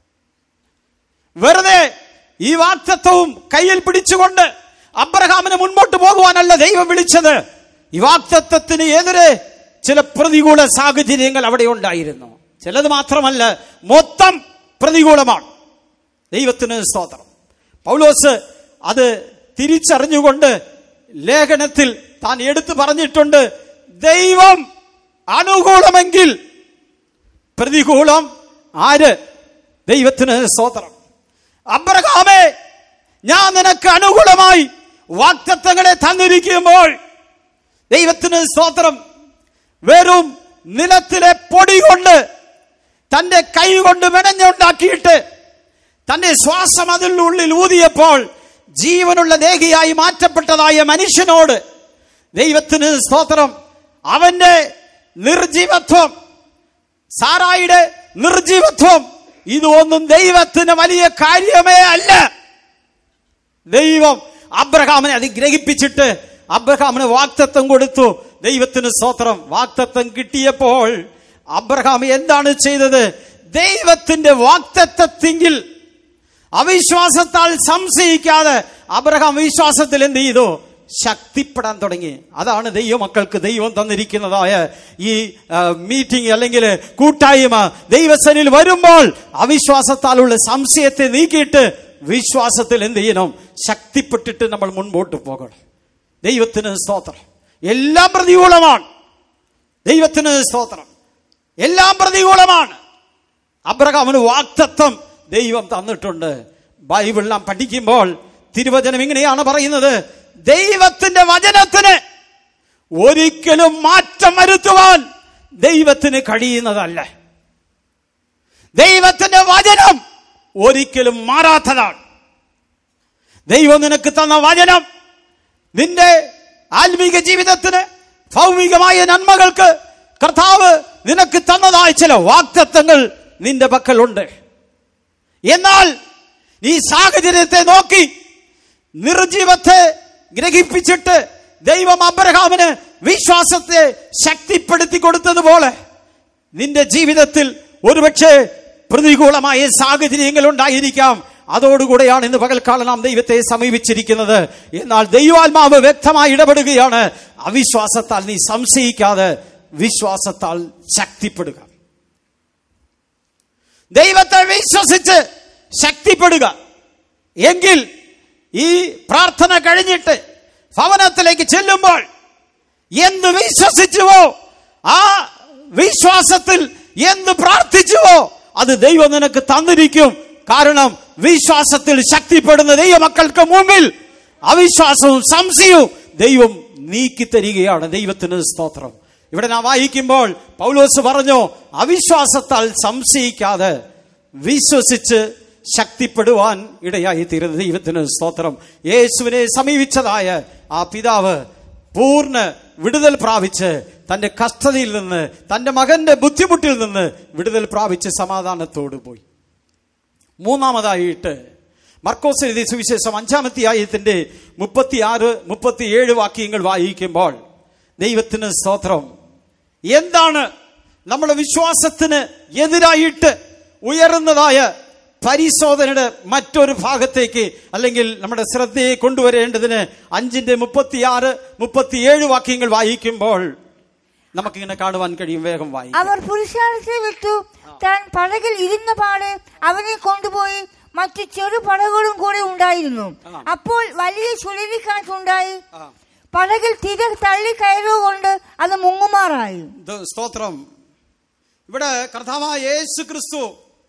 വെറുതെ ഈ വാക്തത്വവും കയ്യിൽ പിടിച്ചുകൊണ്ട് അബ്രഹാമിന് മുൻപോട്ട് പോകുവാനല്ല ദൈവം വിളിച്ചത് ഈ വാക്തത്വത്തിന് എതിരെ ചില പ്രതികൂല സാഹചര്യങ്ങൾ അവിടെ ഉണ്ടായിരുന്നു ചിലത് മാത്രമല്ല മൊത്തം പ്രതികൂലമാണ് ദൈവത്തിന് സ്തോത്രം പൗലോസ് അത് തിരിച്ചറിഞ്ഞുകൊണ്ട് ലേഖനത്തിൽ താൻ എടുത്തു പറഞ്ഞിട്ടുണ്ട് ദൈവം അനുകൂലമെങ്കിൽ പ്രതികൂലം ആര് ദൈവത്തിന് സ്തോത്രം അബ്രഹാമേ ഞാൻ നിനക്ക് അനുകൂലമായി വാക്തത്വങ്ങളെ തന്നിരിക്കുമ്പോൾ ദൈവത്തിന് സ്തോത്രം വെറും നിലത്തിലെ പൊടി കൊണ്ട് തന്റെ കൈ കൊണ്ട് മെനഞ്ഞുണ്ടാക്കിയിട്ട് തന്റെ ശ്വാസം അതിനുള്ളിൽ ഊതിയപ്പോൾ ജീവനുള്ള ദേഹിയായി മാറ്റപ്പെട്ടതായ മനുഷ്യനോട് ദൈവത്തിന് സ്തോത്രം അവന്റെ നിർജീവത്വം സാറായിയുടെ നിർജീവത്വം ഇതൊന്നും ദൈവത്തിന് വലിയ കാര്യമേ അല്ല ദൈവം അബ്രഹാമിനെ അത് ഗ്രഹിപ്പിച്ചിട്ട് അബ്രഹാമിന് വാക്തത്വം കൊടുത്തു ദൈവത്തിന് സ്തോത്രം വാക്തത്വം കിട്ടിയപ്പോൾ അബ്രഹാം എന്താണ് ചെയ്തത് ദൈവത്തിന്റെ വാക്തത്വത്തിങ്കിൽ അവിശ്വാസത്താൽ സംശയിക്കാതെ അബ്രഹാം വിശ്വാസത്തിൽ എന്ത് ചെയ്തു ശക്തിപ്പെടാൻ തുടങ്ങി അതാണ് ദൈവമക്കൾക്ക് ദൈവം തന്നിരിക്കുന്നതായ ഈ മീറ്റിംഗ് അല്ലെങ്കിൽ കൂട്ടായ്മ ദൈവസനിൽ വരുമ്പോൾ അവിശ്വാസത്താലുള്ള സംശയത്തെ നീക്കിയിട്ട് വിശ്വാസത്തിൽ എന്ത് ചെയ്യണം ശക്തിപ്പെട്ടിട്ട് നമ്മൾ മുൻപോട്ട് പോകണം ദൈവത്തിന് സ്തോത്രം എല്ലാം പ്രതികൂലമാണ് ദൈവത്തിന് സ്തോത്രം എല്ലാം പ്രതികൂലമാണ് അബ്രഹാമിന് വാക്തത്വം ദൈവം തന്നിട്ടുണ്ട് ബൈബിൾ നാം പഠിക്കുമ്പോൾ തിരുവചനം ഇങ്ങനെയാണ് പറയുന്നത് ദൈവത്തിന്റെ വചനത്തിന് ഒരിക്കലും മാറ്റം വരുത്തുവാൻ ദൈവത്തിന് കഴിയുന്നതല്ല ദൈവത്തിന്റെ വചനം ഒരിക്കലും മാറാത്തതാണ് ദൈവം നിനക്ക് തന്ന വചനം നിന്റെ ആത്മീക ജീവിതത്തിന് ഭൗമികമായ നന്മകൾക്ക് കർത്താവ് നിനക്ക് തന്നതായ ചില വാക്തത്വങ്ങൾ നിന്റെ പക്കലുണ്ട് എന്നാൽ ഈ സാഹചര്യത്തെ നോക്കി നിർജീവത്തെ ഗ്രഹിപ്പിച്ചിട്ട് ദൈവം അബ്രഹാമിന് വിശ്വാസത്തെ ശക്തിപ്പെടുത്തി കൊടുത്തതുപോലെ നിന്റെ ജീവിതത്തിൽ ഒരുപക്ഷെ പ്രതികൂലമായ സാഹചര്യങ്ങൾ ഉണ്ടായിരിക്കാം അതോടുകൂടെയാണ് ഇന്ന് പകൽക്കാലം നാം ദൈവത്തെ സമീപിച്ചിരിക്കുന്നത് എന്നാൽ ദൈവാത്മാവ് വ്യക്തമായി ഇടപെടുകയാണ് അവിശ്വാസത്താൽ നീ സംശയിക്കാതെ വിശ്വാസത്താൽ ശക്തിപ്പെടുക ദൈവത്തെ വിശ്വസിച്ച് ശക്തിപ്പെടുക എങ്കിൽ ഈ പ്രാർത്ഥന കഴിഞ്ഞിട്ട് ഭവനത്തിലേക്ക് ചെല്ലുമ്പോൾ എന്ത് വിശ്വസിച്ചുവോ ആ വിശ്വാസത്തിൽ എന്ത് പ്രാർത്ഥിച്ചുവോ അത് ദൈവം നിനക്ക് തന്നിരിക്കും കാരണം വിശ്വാസത്തിൽ ശക്തിപ്പെടുന്ന ദൈവമക്കൾക്ക് മുമ്പിൽ അവിശ്വാസവും സംശയവും ദൈവം നീക്കി തരികയാണ് ദൈവത്തിന് സ്തോത്രം ഇവിടെ നാം വായിക്കുമ്പോൾ പൗലോസ് പറഞ്ഞു അവിശ്വാസത്താൽ സംശയിക്കാതെ വിശ്വസിച്ച് ശക്തിപ്പെടുവാൻ ഇടയായി തീരുന്ന ദൈവത്തിന് സ്തോത്രം യേശുവിനെ സമീപിച്ചതായ ആ പിതാവ് പൂർണ്ണ വിടുതൽ പ്രാപിച്ച് തന്റെ കഷ്ടതയിൽ നിന്ന് തന്റെ മകന്റെ ബുദ്ധിമുട്ടിൽ നിന്ന് വിടുതൽ പ്രാപിച്ച് സമാധാനത്തോട് പോയി മൂന്നാമതായിട്ട് മർക്കോസ് എഴുതിയ സുവിശേഷം അഞ്ചാമത്തെ ആയത്തിന്റെ മുപ്പത്തിയാറ് മുപ്പത്തിയേഴ് വാക്യങ്ങൾ വായിക്കുമ്പോൾ ദൈവത്തിന് സ്തോത്രം എന്താണ് നമ്മുടെ വിശ്വാസത്തിന് എതിരായിട്ട് ഉയർന്നതായ പരിശോധനയുടെ മറ്റൊരു ഭാഗത്തേക്ക് അല്ലെങ്കിൽ നമ്മുടെ ശ്രദ്ധയെ കൊണ്ടുവരേണ്ടതിന് അഞ്ചിന്റെ മുപ്പത്തിയാറ് മുപ്പത്തിയേഴ് വാക്യങ്ങൾ വായിക്കുമ്പോൾ നമുക്കിങ്ങനെ കാണുവാൻ കഴിയും വേഗം വായിക്കും അവർ പുരുഷാരത്തെ വിട്ടു താൻ പടകിൽ ഇരുന്ന പാടെ അവനെ കൊണ്ടുപോയി മറ്റു ചെറു പടകുകളും കൂടെ ഉണ്ടായിരുന്നു ആ. അപ്പോൾ വലിയ ചുഴലിക്കാറ്റുണ്ടായി ആ. പടകിൽ തിര തള്ളി കയറുകൊണ്ട് അത് മുങ്ങുമാറായി ഇത് സ്തോത്രം ഇവിടെ കർത്താവായ യേശു ക്രിസ്തു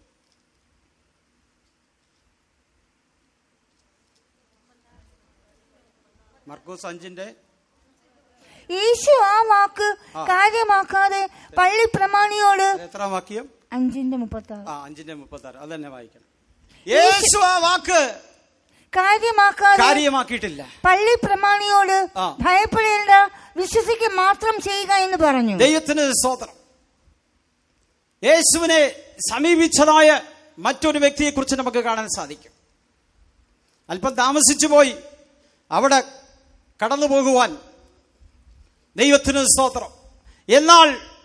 മർക്കോസ് അഞ്ചിന്റെ യേശു ആ വാക്ക് ആ. കാര്യമാക്കാതെ പള്ളി പ്രമാണിയോട് എത്ര വാക്യം അഞ്ചിന്റെ മുപ്പത്തി ആറ് ആ അഞ്ചിന്റെ മുപ്പത്തി ആറ് അത് തന്നെ വായിക്കണം യേശു ആ വാക്ക് കാര്യമാക്കാതെ കാര്യമാക്കിയിട്ടില്ല പള്ളി പ്രമാണിയോട് ആ. ഭയപ്പെടേണ്ട വിശ്വസിക്കുക മാത്രം ചെയ്യുക എന്ന് പറഞ്ഞു ദൈവത്തിന് സ്തോത്രം യേശുവിനെ സമീപിച്ചതായ മറ്റൊരു വ്യക്തിയെക്കുറിച്ച് നമുക്ക് കാണാൻ സാധിക്കും അല്പം താമസിച്ചു പോയി അവിടെ കടന്നു പോകുവാൻ ദൈവത്തിന് സ്തോത്രം എന്നാൽ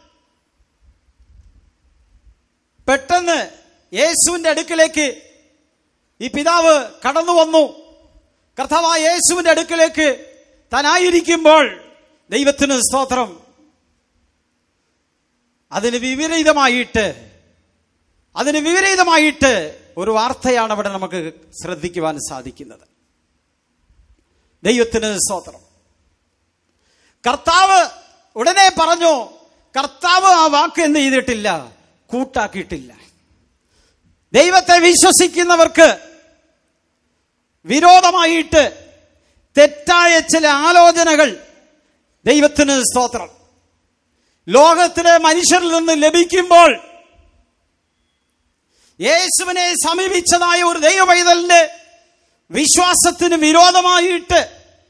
പെട്ടെന്ന് യേശുവിന്റെ അടുക്കിലേക്ക് ഈ പിതാവ് കടന്നു വന്നു കർത്താവായ യേശുവിന്റെ അടുക്കിലേക്ക് താനായിരിക്കുമ്പോൾ ദൈവത്തിന് സ്തോത്രം അതിന് വിപരീതമായിട്ട് അതിന് വിപരീതമായിട്ട് ഒരു വാർത്തയാണ് അവിടെ നമുക്ക് ശ്രദ്ധിക്കുവാൻ സാധിക്കുന്നത് ദൈവത്തിന് സ്തോത്രം കർത്താവ് ഉടനെ പറഞ്ഞു കർത്താവ് ആ വാക്ക് എന്ത് ചെയ്തിട്ടില്ല കൂട്ടാക്കിയിട്ടില്ല ദൈവത്തെ വിശ്വസിക്കുന്നവർക്ക് വിരോധമായിട്ട് തെറ്റായ ചില ആലോചനകൾ ദൈവത്തിന് സ്തോത്രം ലോകത്തിലെ മനുഷ്യരിൽ നിന്ന് ലഭിക്കുമ്പോൾ യേശുവിനെ സമീപിച്ചതായ ഒരു ദൈവപൈതലിന്റെ വിശ്വാസത്തിന് വിരോധമായിട്ട്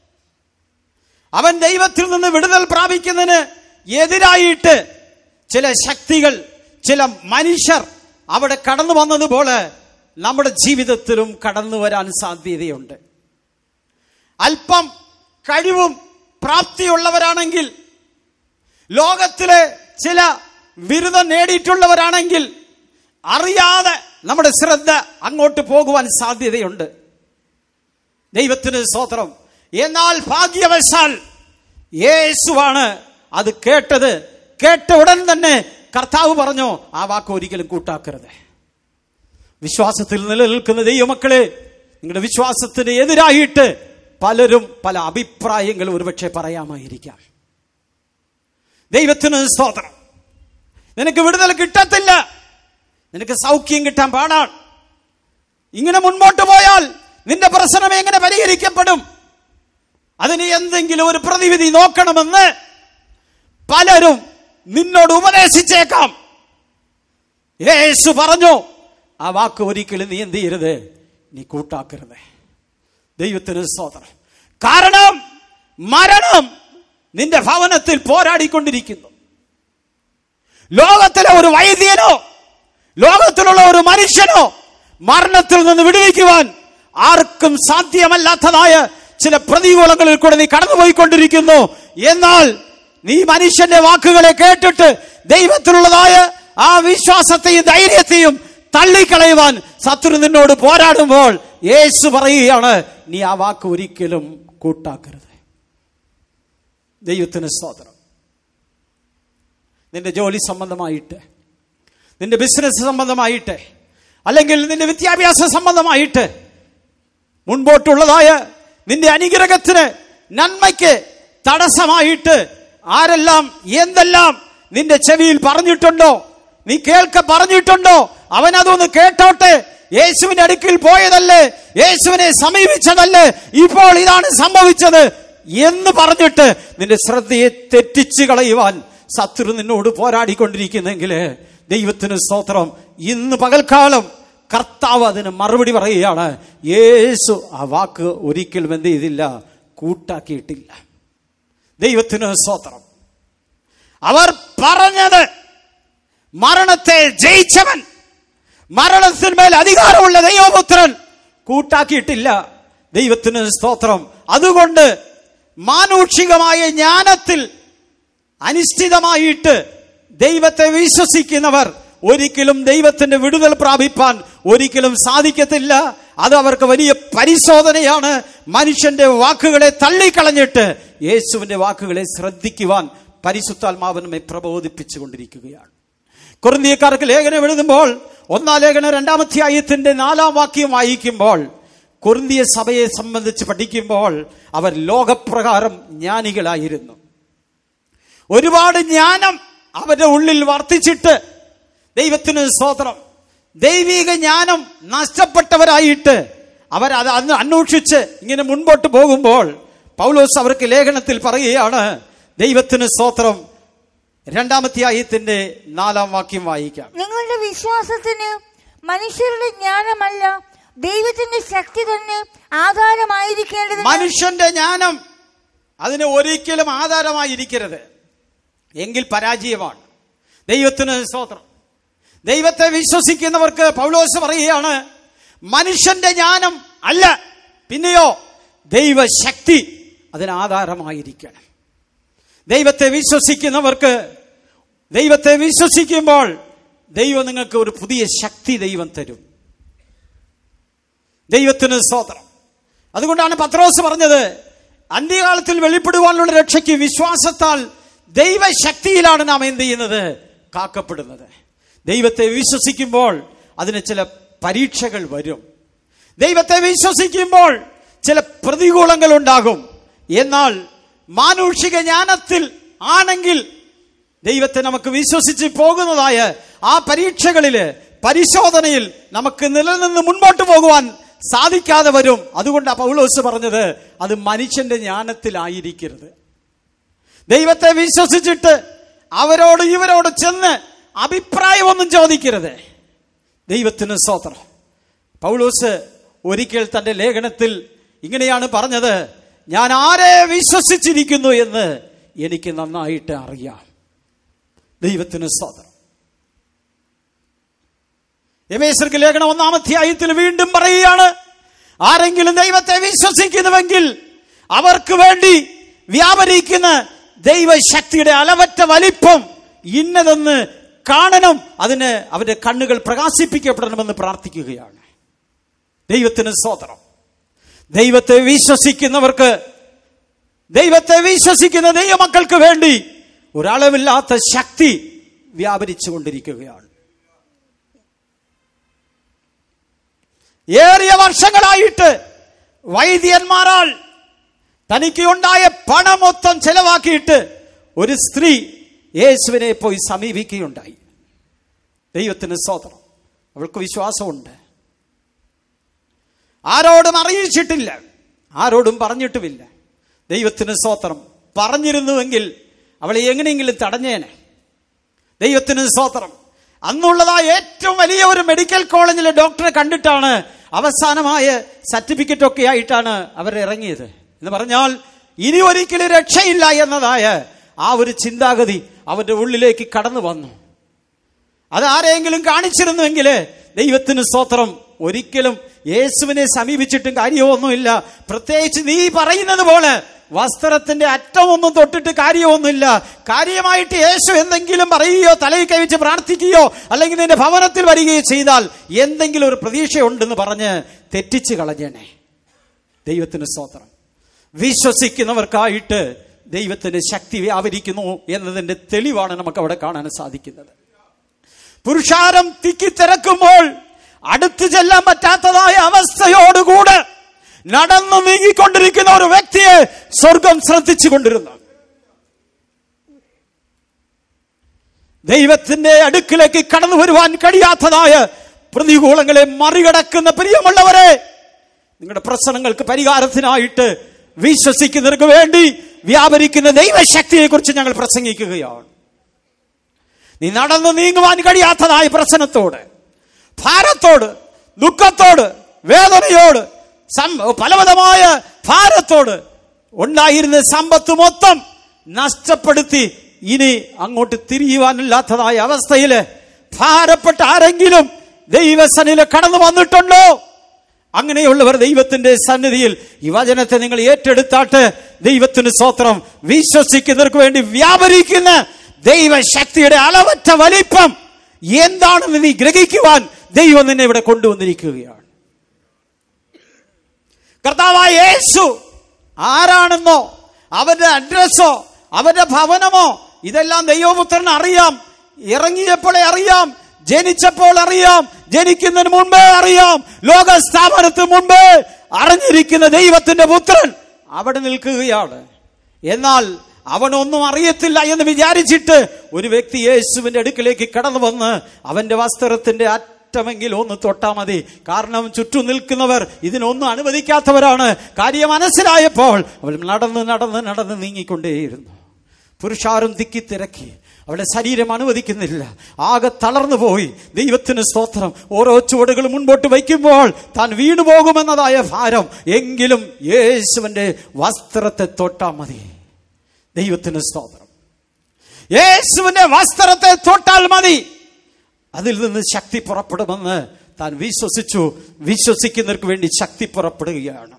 അവൻ ദൈവത്തിൽ നിന്ന് വിടുതൽ പ്രാപിക്കുന്നതിന് എതിരായിട്ട് ചില ശക്തികൾ ചില മനുഷ്യർ അവിടെ കടന്നു വന്നതുപോലെ നമ്മുടെ ജീവിതത്തിലും കടന്നു വരാൻ സാധ്യതയുണ്ട് അല്പം കഴിവും പ്രാപ്തിയുള്ളവരാണെങ്കിൽ ലോകത്തിലെ ചില ബിരുദം നേടിയിട്ടുള്ളവരാണെങ്കിൽ അറിയാതെ നമ്മുടെ ശ്രദ്ധ അങ്ങോട്ട് പോകുവാൻ സാധ്യതയുണ്ട് ദൈവത്തിന് സ്തോത്രം എന്നാൽ ഭാഗ്യവശാൽ യേശുവാണ് അത് കേട്ടത് കേട്ട ഉടൻ തന്നെ കർത്താവ് പറഞ്ഞു ആ വാക്ക് ഒരിക്കലും കൂട്ടാക്കരുത് വിശ്വാസത്തിൽ നിലനിൽക്കുന്ന ദൈവമക്കളെ നിങ്ങളുടെ വിശ്വാസത്തിന് എതിരായിട്ട് പലരും പല അഭിപ്രായങ്ങൾ ഒരുപക്ഷെ പറയാമായിരിക്കാം ദൈവത്തിന് സ്തോത്രം നിനക്ക് വിടുതൽ കിട്ടത്തില്ല നിനക്ക് സൗഖ്യം കിട്ടാൻ പാടാണ് ഇങ്ങനെ മുൻപോട്ട് പോയാൽ നിന്റെ പ്രശ്നം എങ്ങനെ പരിഹരിക്കപ്പെടും അതിന് എന്തെങ്കിലും ഒരു പ്രതിവിധി നോക്കണമെന്ന് പലരും നിന്നോട് ഉപദേശിച്ചേക്കാം യേശു പറഞ്ഞു ആ വാക്ക് ഒരിക്കലും നീ എന്ത് ചെയ്യരുത് നീ കൂട്ടാക്കരുത് ദൈവത്തിന് സ്തോത്രം കാരണം മരണം നിന്റെ ഭവനത്തിൽ പോരാടിക്കൊണ്ടിരിക്കുന്നു ലോകത്തിലെ ഒരു വൈദ്യനോ ലോകത്തിലുള്ള ഒരു മനുഷ്യനോ മരണത്തിൽ നിന്ന് വിടുവിക്കുവാൻ ആർക്കും സാധ്യമല്ലാത്തതായ ചില പ്രതികൂലങ്ങളിൽ കൂടെ നീ കടന്നുപോയിക്കൊണ്ടിരിക്കുന്നു എന്നാൽ നീ മനുഷ്യന്റെ വാക്കുകളെ കേട്ടിട്ട് ദൈവത്തിലുള്ളതായ ആ വിശ്വാസത്തെയും ധൈര്യത്തെയും തള്ളിക്കളയുവാൻ ശത്രു നിന്നോട് പോരാടുമ്പോൾ യേശു പറയുകയാണ് നീ ആ വാക്ക് ഒരിക്കലും കൂട്ടാക്കരുത് ദൈവത്തിന് സ്തോത്രം നിന്റെ ജോലി സംബന്ധമായിട്ട് നിന്റെ ബിസിനസ് സംബന്ധമായിട്ട് അല്ലെങ്കിൽ നിന്റെ വിദ്യാഭ്യാസ സംബന്ധമായിട്ട് മുൻപോട്ടുള്ളതായ നിന്റെ അനുഗ്രഹത്തിന് നന്മയ്ക്ക് തടസ്സമായിട്ട് ആരെല്ലാം എന്തെല്ലാം നിന്റെ ചെവിയിൽ പറഞ്ഞിട്ടുണ്ടോ നീ കേൾക്ക പറഞ്ഞിട്ടുണ്ടോ അവൻ അതൊന്ന് കേട്ടോട്ടെ യേശുവിന്റെ അടുക്കിൽ പോയതല്ലേ യേശുവിനെ സമീപിച്ചതല്ലേ ഇപ്പോൾ ഇതാണ് സംഭവിച്ചത് എന്ന് പറഞ്ഞിട്ട് നിന്റെ ശ്രദ്ധയെ തെറ്റിച്ചു കളയുവാൻ ശത്രു നിന്നോട് പോരാടിക്കൊണ്ടിരിക്കുന്നെങ്കിൽ ദൈവത്തിന് സ്തോത്രം ഇന്ന് പകൽക്കാലം കർത്താവ് അതിന് മറുപടി പറയുകയാണ് യേശു ആ വാക്ക് ഒരിക്കലും എന്ത് ചെയ്തില്ല കൂട്ടാക്കിയിട്ടില്ല ദൈവത്തിന് സ്തോത്രം അവർ പറഞ്ഞത് മരണത്തെ ജയിച്ചവൻ മരണത്തിന്മേൽ അധികാരമുള്ള ദൈവപുത്രൻ കൂട്ടാക്കിയിട്ടില്ല ദൈവത്തിന് സ്തോത്രം അതുകൊണ്ട് മാനുഷികമായ ജ്ഞാനത്തിൽ അനിശ്ചിതമായിട്ട് ദൈവത്തെ വിശ്വസിക്കുന്നവർ ഒരിക്കലും ദൈവത്തിന്റെ വിടുതൽ പ്രാപിപ്പാൻ ഒരിക്കലും സാധിക്കത്തില്ല അത് അവർക്ക് വലിയ പരിശോധനയാണ് മനുഷ്യന്റെ വാക്കുകളെ തള്ളിക്കളഞ്ഞിട്ട് യേശുവിന്റെ വാക്കുകളെ ശ്രദ്ധിക്കുവാൻ പരിശുദ്ധാത്മാവ് നമ്മെ പ്രബോധിപ്പിച്ചുകൊണ്ടിരിക്കുകയാണ് കുറുന്തിയക്കാർക്ക് ലേഖനം എഴുതുമ്പോൾ ഒന്നാം ലേഖനം രണ്ടാമത്തെ ആയത്തിന്റെ നാലാം വാക്യം വായിക്കുമ്പോൾ കുറുന്തിയ സഭയെ സംബന്ധിച്ച് പഠിക്കുമ്പോൾ അവർ ലോകപ്രകാരം ജ്ഞാനികളായിരുന്നു ഒരുപാട് ജ്ഞാനം അവരുടെ ഉള്ളിൽ വർദ്ധിച്ചിട്ട് ദൈവത്തിന് സ്തോത്രം ദൈവിക ജ്ഞാനം നഷ്ടപ്പെട്ടവരായിട്ട് അവർ അത് അന്ന് അന്വേഷിച്ച് ഇങ്ങനെ മുൻപോട്ട് പോകുമ്പോൾ പൗലോസ് അവർക്ക് ലേഖനത്തിൽ പറയുകയാണ് ദൈവത്തിന് സ്തോത്രം രണ്ടാമത്തെ ആയത്തിന്റെ നാലാം വാക്യം വായിക്കാം നിങ്ങളുടെ വിശ്വാസത്തിന് മനുഷ്യരുടെ ജ്ഞാനമല്ല ദൈവത്തിന്റെ ശക്തി തന്നെ ആധാരമായിരിക്കേണ്ടത് മനുഷ്യന്റെ ജ്ഞാനം അതിന് ഒരിക്കലും ആധാരമായിരിക്കരുത് എങ്കിൽ പരാജയമാണ് ദൈവത്തിന് സ്തോത്രം ദൈവത്തെ വിശ്വസിക്കുന്നവർക്ക് പൗലോസ് പറയുകയാണ് മനുഷ്യന്റെ ജ്ഞാനം അല്ല പിന്നെയോ ദൈവശക്തി അതിന് ആധാരമായിരിക്കണം ദൈവത്തെ വിശ്വസിക്കുന്നവർക്ക് ദൈവത്തെ വിശ്വസിക്കുമ്പോൾ ദൈവം നിങ്ങൾക്ക് ഒരു പുതിയ ശക്തി ദൈവം തരും ദൈവത്തിന് സ്തോത്രം അതുകൊണ്ടാണ് പത്രോസ് പറഞ്ഞത് അന്ത്യകാലത്തിൽ വെളിപ്പെടുവാനുള്ള രക്ഷയ്ക്ക് വിശ്വാസത്താൽ ദൈവശക്തിയിലാണ് നാം എന്ത് ചെയ്യുന്നത് കാക്കപ്പെടുന്നത് ദൈവത്തെ വിശ്വസിക്കുമ്പോൾ അതിന് ചില പരീക്ഷകൾ വരും ദൈവത്തെ വിശ്വസിക്കുമ്പോൾ ചില പ്രതികൂലങ്ങൾ ഉണ്ടാകും എന്നാൽ മാനുഷിക ജ്ഞാനത്തിൽ ആണെങ്കിൽ ദൈവത്തെ നമുക്ക് വിശ്വസിച്ച് പോകുന്നതായ ആ പരീക്ഷകളില് പരിശോധനയിൽ നമുക്ക് നിലനിന്ന് മുൻപോട്ട് പോകുവാൻ സാധിക്കാതെ വരും അതുകൊണ്ട് പൗലോസ് പറഞ്ഞത് അത് മനുഷ്യന്റെ ജ്ഞാനത്തിലായിരിക്കരുത് ദൈവത്തെ വിശ്വസിച്ചിട്ട് അവരോട് ഇവരോട് ചെന്ന് അഭിപ്രായമൊന്നും ചോദിക്കരുത് ദൈവത്തിന് സ്തോത്രം പൗലോസ് ഒരിക്കൽ തന്റെ ലേഖനത്തിൽ ഇങ്ങനെയാണ് പറഞ്ഞത് ഞാൻ ആരെ വിശ്വസിച്ചിരിക്കുന്നു എന്ന് എനിക്ക് നന്നായിട്ട് അറിയാം ദൈവത്തിന് സ്തോത്രം എമേശ്വർക്ക് ലേഖനം ഒന്നാം അധ്യായത്തിൽ വീണ്ടും പറയുകയാണ് ആരെങ്കിലും ദൈവത്തെ വിശ്വസിക്കുന്നുവെങ്കിൽ അവർക്ക് വേണ്ടി വ്യാപരിക്കുന്ന ദൈവശക്തിയുടെ അലവറ്റ വലിപ്പം ഇന്നതെന്ന് കാണണം അതിന് അവരുടെ കണ്ണുകൾ പ്രകാശിപ്പിക്കപ്പെടണമെന്ന് പ്രാർത്ഥിക്കുകയാണ് ദൈവത്തിന് സ്തോത്രം ദൈവത്തെ വിശ്വസിക്കുന്നവർക്ക് ദൈവത്തെ വിശ്വസിക്കുന്ന ദൈവമക്കൾക്ക് വേണ്ടി ഒരളവില്ലാത്ത ശക്തി വ്യാപരിച്ചു കൊണ്ടിരിക്കുകയാണ് ഏറിയ വർഷങ്ങളായിട്ട് വൈദ്യന്മാരാൽ തനിക്ക് ഉണ്ടായ പണം മൊത്തം ചെലവാക്കിയിട്ട് ഒരു സ്ത്രീ യേശുവിനെ പോയി സമീപിക്കുകയുണ്ടായി ദൈവത്തിന് സ്തോത്രം അവൾക്ക് വിശ്വാസമുണ്ട് ആരോടും അറിയിച്ചിട്ടില്ല ആരോടും പറഞ്ഞിട്ടുമില്ല ദൈവത്തിന് സ്തോത്രം പറഞ്ഞിരുന്നുവെങ്കിൽ അവളെ എങ്ങനെയെങ്കിലും തടഞ്ഞേനെ ദൈവത്തിന് സ്തോത്രം അന്നുള്ളതായ ഏറ്റവും വലിയ ഒരു മെഡിക്കൽ കോളേജിലെ ഡോക്ടറെ കണ്ടിട്ടാണ് അവസാനമായ സർട്ടിഫിക്കറ്റ് ഒക്കെ ആയിട്ടാണ് അവർ ഇറങ്ങിയത് എന്ന് പറഞ്ഞാൽ ഇനി ഒരിക്കലും രക്ഷയില്ല എന്നതായ ആ ഒരു ചിന്താഗതി അവന്റെ ഉള്ളിലേക്ക് കടന്നു വന്നു അത് ആരെങ്കിലും കാണിച്ചിരുന്നുവെങ്കിൽ ദൈവത്തിന് സ്തോത്രം ഒരിക്കലും യേശുവിനെ സമീപിച്ചിട്ടും കാര്യമൊന്നുമില്ല പ്രത്യേകിച്ച് നീ പറയുന്നത് പോലെ വസ്ത്രത്തിന്റെ അറ്റമൊന്നും തൊട്ടിട്ട് കാര്യമൊന്നുമില്ല കാര്യമായിട്ട് യേശു എന്തെങ്കിലും പറയുകയോ തലയിൽ കൈവച്ച് പ്രാർത്ഥിക്കുകയോ അല്ലെങ്കിൽ നിന്റെ ഭവനത്തിൽ വരികയോ ചെയ്താൽ എന്തെങ്കിലും ഒരു പ്രതീക്ഷയുണ്ടെന്ന് പറഞ്ഞ് തെറ്റിച്ച് കളഞ്ഞേനെ ദൈവത്തിന് സ്തോത്രം വിശ്വസിക്കുന്നവർക്കായിട്ട് ദൈവത്തിന്റെ ശക്തി വ്യാപരിക്കുന്നു എന്നതിന്റെ തെളിവാണ് നമുക്ക് അവിടെ കാണാൻ സാധിക്കുന്നത് പുരുഷാരം തിക്കിത്തിരക്കുമ്പോൾ അടുത്തു ചെല്ലാൻ പറ്റാത്തതായ അവസ്ഥയോടുകൂടെ നടന്നു നീങ്ങിക്കൊണ്ടിരിക്കുന്ന ഒരു വ്യക്തിയെ സ്വർഗം ശ്രദ്ധിച്ചു കൊണ്ടിരുന്നു ദൈവത്തിന്റെ അടുക്കിലേക്ക് കടന്നു വരുവാൻ കഴിയാത്തതായ പ്രതികൂലങ്ങളെ മറികടക്കുന്ന പ്രിയമുള്ളവരെ നിങ്ങളുടെ പ്രശ്നങ്ങൾക്ക് പരിഹാരത്തിനായിട്ട് വിശ്വസിക്കുന്നവർക്ക് വേണ്ടി വ്യാപരിക്കുന്ന ദൈവശക്തിയെ കുറിച്ച് ഞങ്ങൾ പ്രസംഗിക്കുകയാണ് നീ നടന്നു നീങ്ങുവാൻ കഴിയാത്തതായ പ്രശ്നത്തോട് ഭാരത്തോട് ദുഃഖത്തോട് വേദനയോട് സം- പലവിധമായ ഭാരത്തോട് ഉണ്ടായിരുന്ന സമ്പത്ത് മൊത്തം നഷ്ടപ്പെടുത്തി ഇനി അങ്ങോട്ട് തിരിയുവാനില്ലാത്തതായ അവസ്ഥയില് ഭാരപ്പെട്ട ആരെങ്കിലും ദൈവസനില് കടന്നു വന്നിട്ടുണ്ടോ അങ്ങനെയുള്ളവർ ദൈവത്തിന്റെ സന്നിധിയിൽ ഈ വചനത്തെ നിങ്ങൾ ഏറ്റെടുത്താട്ട് ദൈവത്തിന് സ്വത്രം വിശ്വസിക്കുന്നവർക്ക് വേണ്ടി വ്യാപരിക്കുന്ന ദൈവശക്തിയുടെ അളവറ്റ വലിപ്പം എന്താണെന്ന് നീ ഗ്രഹിക്കുവാൻ ദൈവം നിന്നെ ഇവിടെ കൊണ്ടുവന്നിരിക്കുകയാണ് കർത്താവായ യേശു ആരാണെന്നോ അവന്റെ അഡ്രസ്സോ അവന്റെ ഭവനമോ ഇതെല്ലാം ദൈവപുത്രന് അറിയാം ഇറങ്ങിയപ്പോഴേ അറിയാം ജനിച്ചപ്പോൾ അറിയാം ജനിക്കുന്നതിന് മുൻപേ അറിയാം ലോക സ്ഥാപനത്തിന് മുൻപേ അറിഞ്ഞിരിക്കുന്ന ദൈവത്തിന്റെ പുത്രൻ അവിടെ നിൽക്കുകയാണ് എന്നാൽ അവനൊന്നും അറിയത്തില്ല എന്ന് വിചാരിച്ചിട്ട് ഒരു വ്യക്തി യേശുവിന്റെ അടുക്കിലേക്ക് കടന്നു വന്ന് അവന്റെ വസ്ത്രത്തിന്റെ അറ്റമെങ്കിലും ഒന്ന് തൊട്ടാ മതി കാരണം ചുറ്റും നിൽക്കുന്നവർ ഇതിനൊന്നും അനുവദിക്കാത്തവരാണ് കാര്യം മനസ്സിലായപ്പോൾ അവൾ നടന്ന് നടന്ന് നടന്ന് നീങ്ങിക്കൊണ്ടേയിരുന്നു പുരുഷാരം തിക്കി തിരക്കി അവളുടെ ശരീരം അനുവദിക്കുന്നില്ല ആകെ തളർന്നു പോയി ദൈവത്തിന് സ്തോത്രം ഓരോ ചുവടുകൾ മുൻപോട്ട് വയ്ക്കുമ്പോൾ താൻ വീണു പോകുമെന്നതായ ഭാരം എങ്കിലും യേശുവിന്റെ വസ്ത്രത്തെ തൊട്ടാ മതി ദൈവത്തിന് സ്തോത്രം യേശുവിന്റെ വസ്ത്രത്തെ തൊട്ടാൽ മതി അതിൽ നിന്ന് ശക്തി പുറപ്പെടുമെന്ന് താൻ വിശ്വസിച്ചു വിശ്വസിക്കുന്നവർക്ക് വേണ്ടി ശക്തി പുറപ്പെടുകയാണ്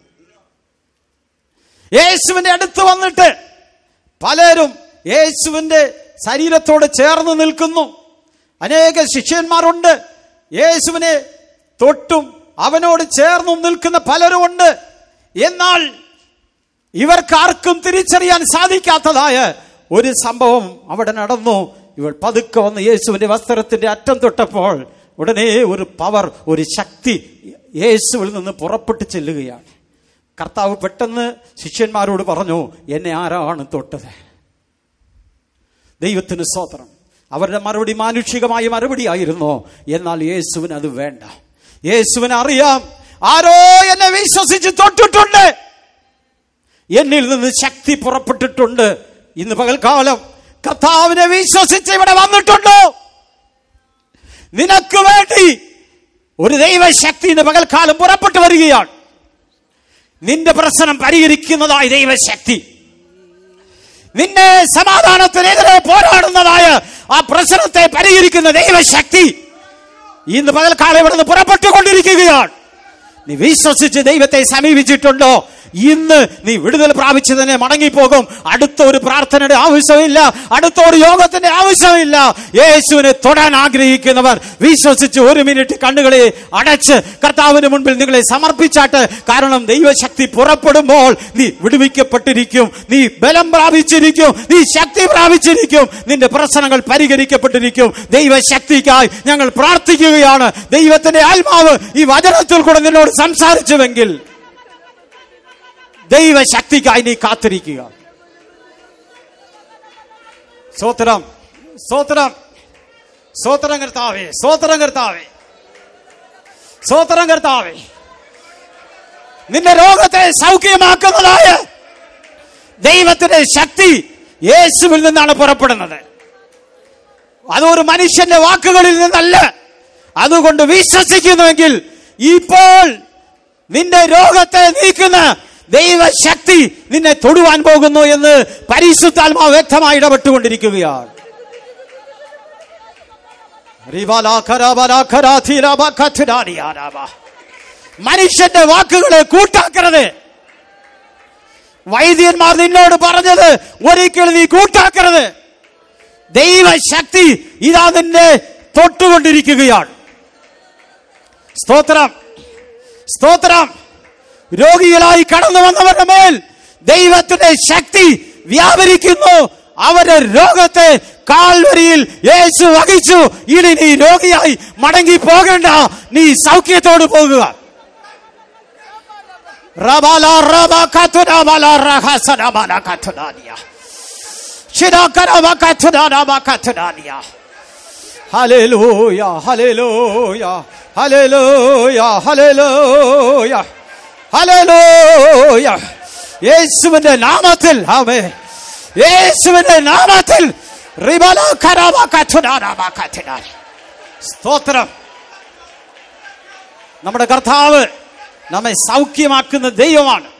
യേശുവിന്റെ അടുത്ത് വന്നിട്ട് പലരും യേശുവിന്റെ ശരീരത്തോട് ചേർന്ന് നിൽക്കുന്നു അനേക ശിഷ്യന്മാരുണ്ട് യേശുവിനെ തൊട്ടും അവനോട് ചേർന്നും നിൽക്കുന്ന പലരുമുണ്ട് എന്നാൽ ഇവർക്കാർക്കും തിരിച്ചറിയാൻ സാധിക്കാത്തതായ ഒരു സംഭവം അവിടെ നടന്നു ഇവൾ പതുക്കെ വന്ന് യേശുവിന്റെ വസ്ത്രത്തിന്റെ അറ്റം തൊട്ടപ്പോൾ ഉടനെ ഒരു പവർ ഒരു ശക്തി യേശുവിൽ നിന്ന് പുറപ്പെട്ടു ചെല്ലുകയാണ് കർത്താവ് പെട്ടെന്ന് ശിഷ്യന്മാരോട് പറഞ്ഞു എന്നെ ആരാണ് തൊട്ടത് ദൈവത്തിന് സ്തോത്രം അവരുടെ മറുപടി മാനുഷികമായ മറുപടി ആയിരുന്നു എന്നാൽ യേശുവിന് അത് വേണ്ട യേശുവിന് അറിയാം ആരോ എന്നെ വിശ്വസിച്ച് തൊട്ടിട്ടുണ്ട് എന്നിൽ നിന്ന് ശക്തി പുറപ്പെട്ടിട്ടുണ്ട് ഇന്ന് പകൽക്കാലം കർത്താവിനെ വിശ്വസിച്ച് ഇവിടെ വന്നിട്ടുണ്ടോ നിനക്ക് വേണ്ടി ഒരു ദൈവശക്തി ഇന്ന് പകൽക്കാലം പുറപ്പെട്ടു വരികയാണ് നിന്റെ പ്രശ്നം പരിഹരിക്കുന്നതായ ദൈവശക്തി നിന്നെ സമാധാനത്തിനെതിരെ പോരാടുന്നതായ ആ പ്രശ്നത്തെ പരിഹരിക്കുന്ന ദൈവശക്തി ഇന്ന് പകൽക്കാലം ഇവിടെ നിന്ന് പുറപ്പെട്ടുകൊണ്ടിരിക്കുകയാണ് നീ വിശ്വസിച്ച് ദൈവത്തെ സമീപിച്ചിട്ടുണ്ടോ ഇന്ന് നീ വിടുതൽ പ്രാപിച്ചു തന്നെ മടങ്ങിപ്പോകും അടുത്ത ഒരു പ്രാർത്ഥനയുടെ ആവശ്യമില്ല അടുത്ത ഒരു യോഗത്തിന്റെ ആവശ്യമില്ല യേശുവിനെ തൊടാൻ ആഗ്രഹിക്കുന്നവർ വിശ്വസിച്ച് ഒരു മിനിറ്റ് കണ്ണുകളെ അടച്ച് കർത്താവിന് മുൻപിൽ നിങ്ങളെ സമർപ്പിച്ചാട്ട് കാരണം ദൈവശക്തി പുറപ്പെടുമ്പോൾ നീ വിടുവിക്കപ്പെട്ടിരിക്കും നീ ബലം പ്രാപിച്ചിരിക്കും നീ ശക്തി പ്രാപിച്ചിരിക്കും നിന്റെ പ്രശ്നങ്ങൾ പരിഹരിക്കപ്പെട്ടിരിക്കും ദൈവശക്തിക്കായി ഞങ്ങൾ പ്രാർത്ഥിക്കുകയാണ് ദൈവത്തിന്റെ ആത്മാവ് ഈ വചനത്തിൽ കൂടെ നിന്നോട് സംസാരിച്ചുവെങ്കിൽ ദൈവശക്തിക്കായി നീ കാത്തിരിക്കുക സ്തോത്രം സ്തോത്രം സ്തോത്രം കർത്താവേ സ്തോത്രം കർത്താവേ സ്തോത്രം കർത്താവേ നിന്റെ രോഗത്തെ സൗഖ്യമാക്കുന്നതായ ദൈവത്തിന്റെ ശക്തി യേശുവിൽ നിന്നാണ് പുറപ്പെടുന്നത് അതൊരു മനുഷ്യന്റെ വാക്കുകളിൽ നിന്നല്ല അതുകൊണ്ട് വിശ്വസിക്കുന്നുവെങ്കിൽ ഇപ്പോൾ നിന്റെ രോഗത്തെ നീക്കുന്ന ദൈവശക്തി നിന്നെ തൊടുവാൻ പോകുന്നു എന്ന് പരിശുദ്ധാത്മാവ് വ്യക്തമായി ഇടപെട്ടുകൊണ്ടിരിക്കുകയാണ് മനുഷ്യന്റെ വാക്കുകളെ കൂട്ടാക്കരുത് വൈദ്യന്മാർ നിന്നോട് പറഞ്ഞത് ഒരിക്കലും നീ കൂട്ടാക്കരുത് ദൈവശക്തി ഇതാ നിന്നെ തൊട്ടുകൊണ്ടിരിക്കുകയാണ് സ്തോത്രം സ്തോത്രം രോഗികളായി കടന്നു വന്നവരുടെ മേൽ ദൈവത്തിന്റെ ശക്തി വ്യാപരിക്കുന്നു അവരുടെ രോഗത്തെ കാൽവരിയിൽ യേശു വഹിച്ചു ഇനി നീ രോഗിയായി മടങ്ങി പോകേണ്ട നീ സൗഖ്യത്തോട് പോകുക റബാല റബ കത്തുനബല റഹസനബല കത്തുനാനിയ. ശിരകരബ കത്തുനാനബ കത്തുനാനിയ. Hallelujah hallelujah hallelujah hallelujah hallelujah യേശുവിന്റെ നാമത്തിൽ ആമേ യേശുവിന്റെ നാമത്തിൽ റിബല കരബ കത്തുനാനബ കത്തുനാനി. സ്തോത്രം നമ്മുടെ കർത്താവ് നമ്മെ സൗഖ്യമാക്കുന്ന ദൈവമാണ്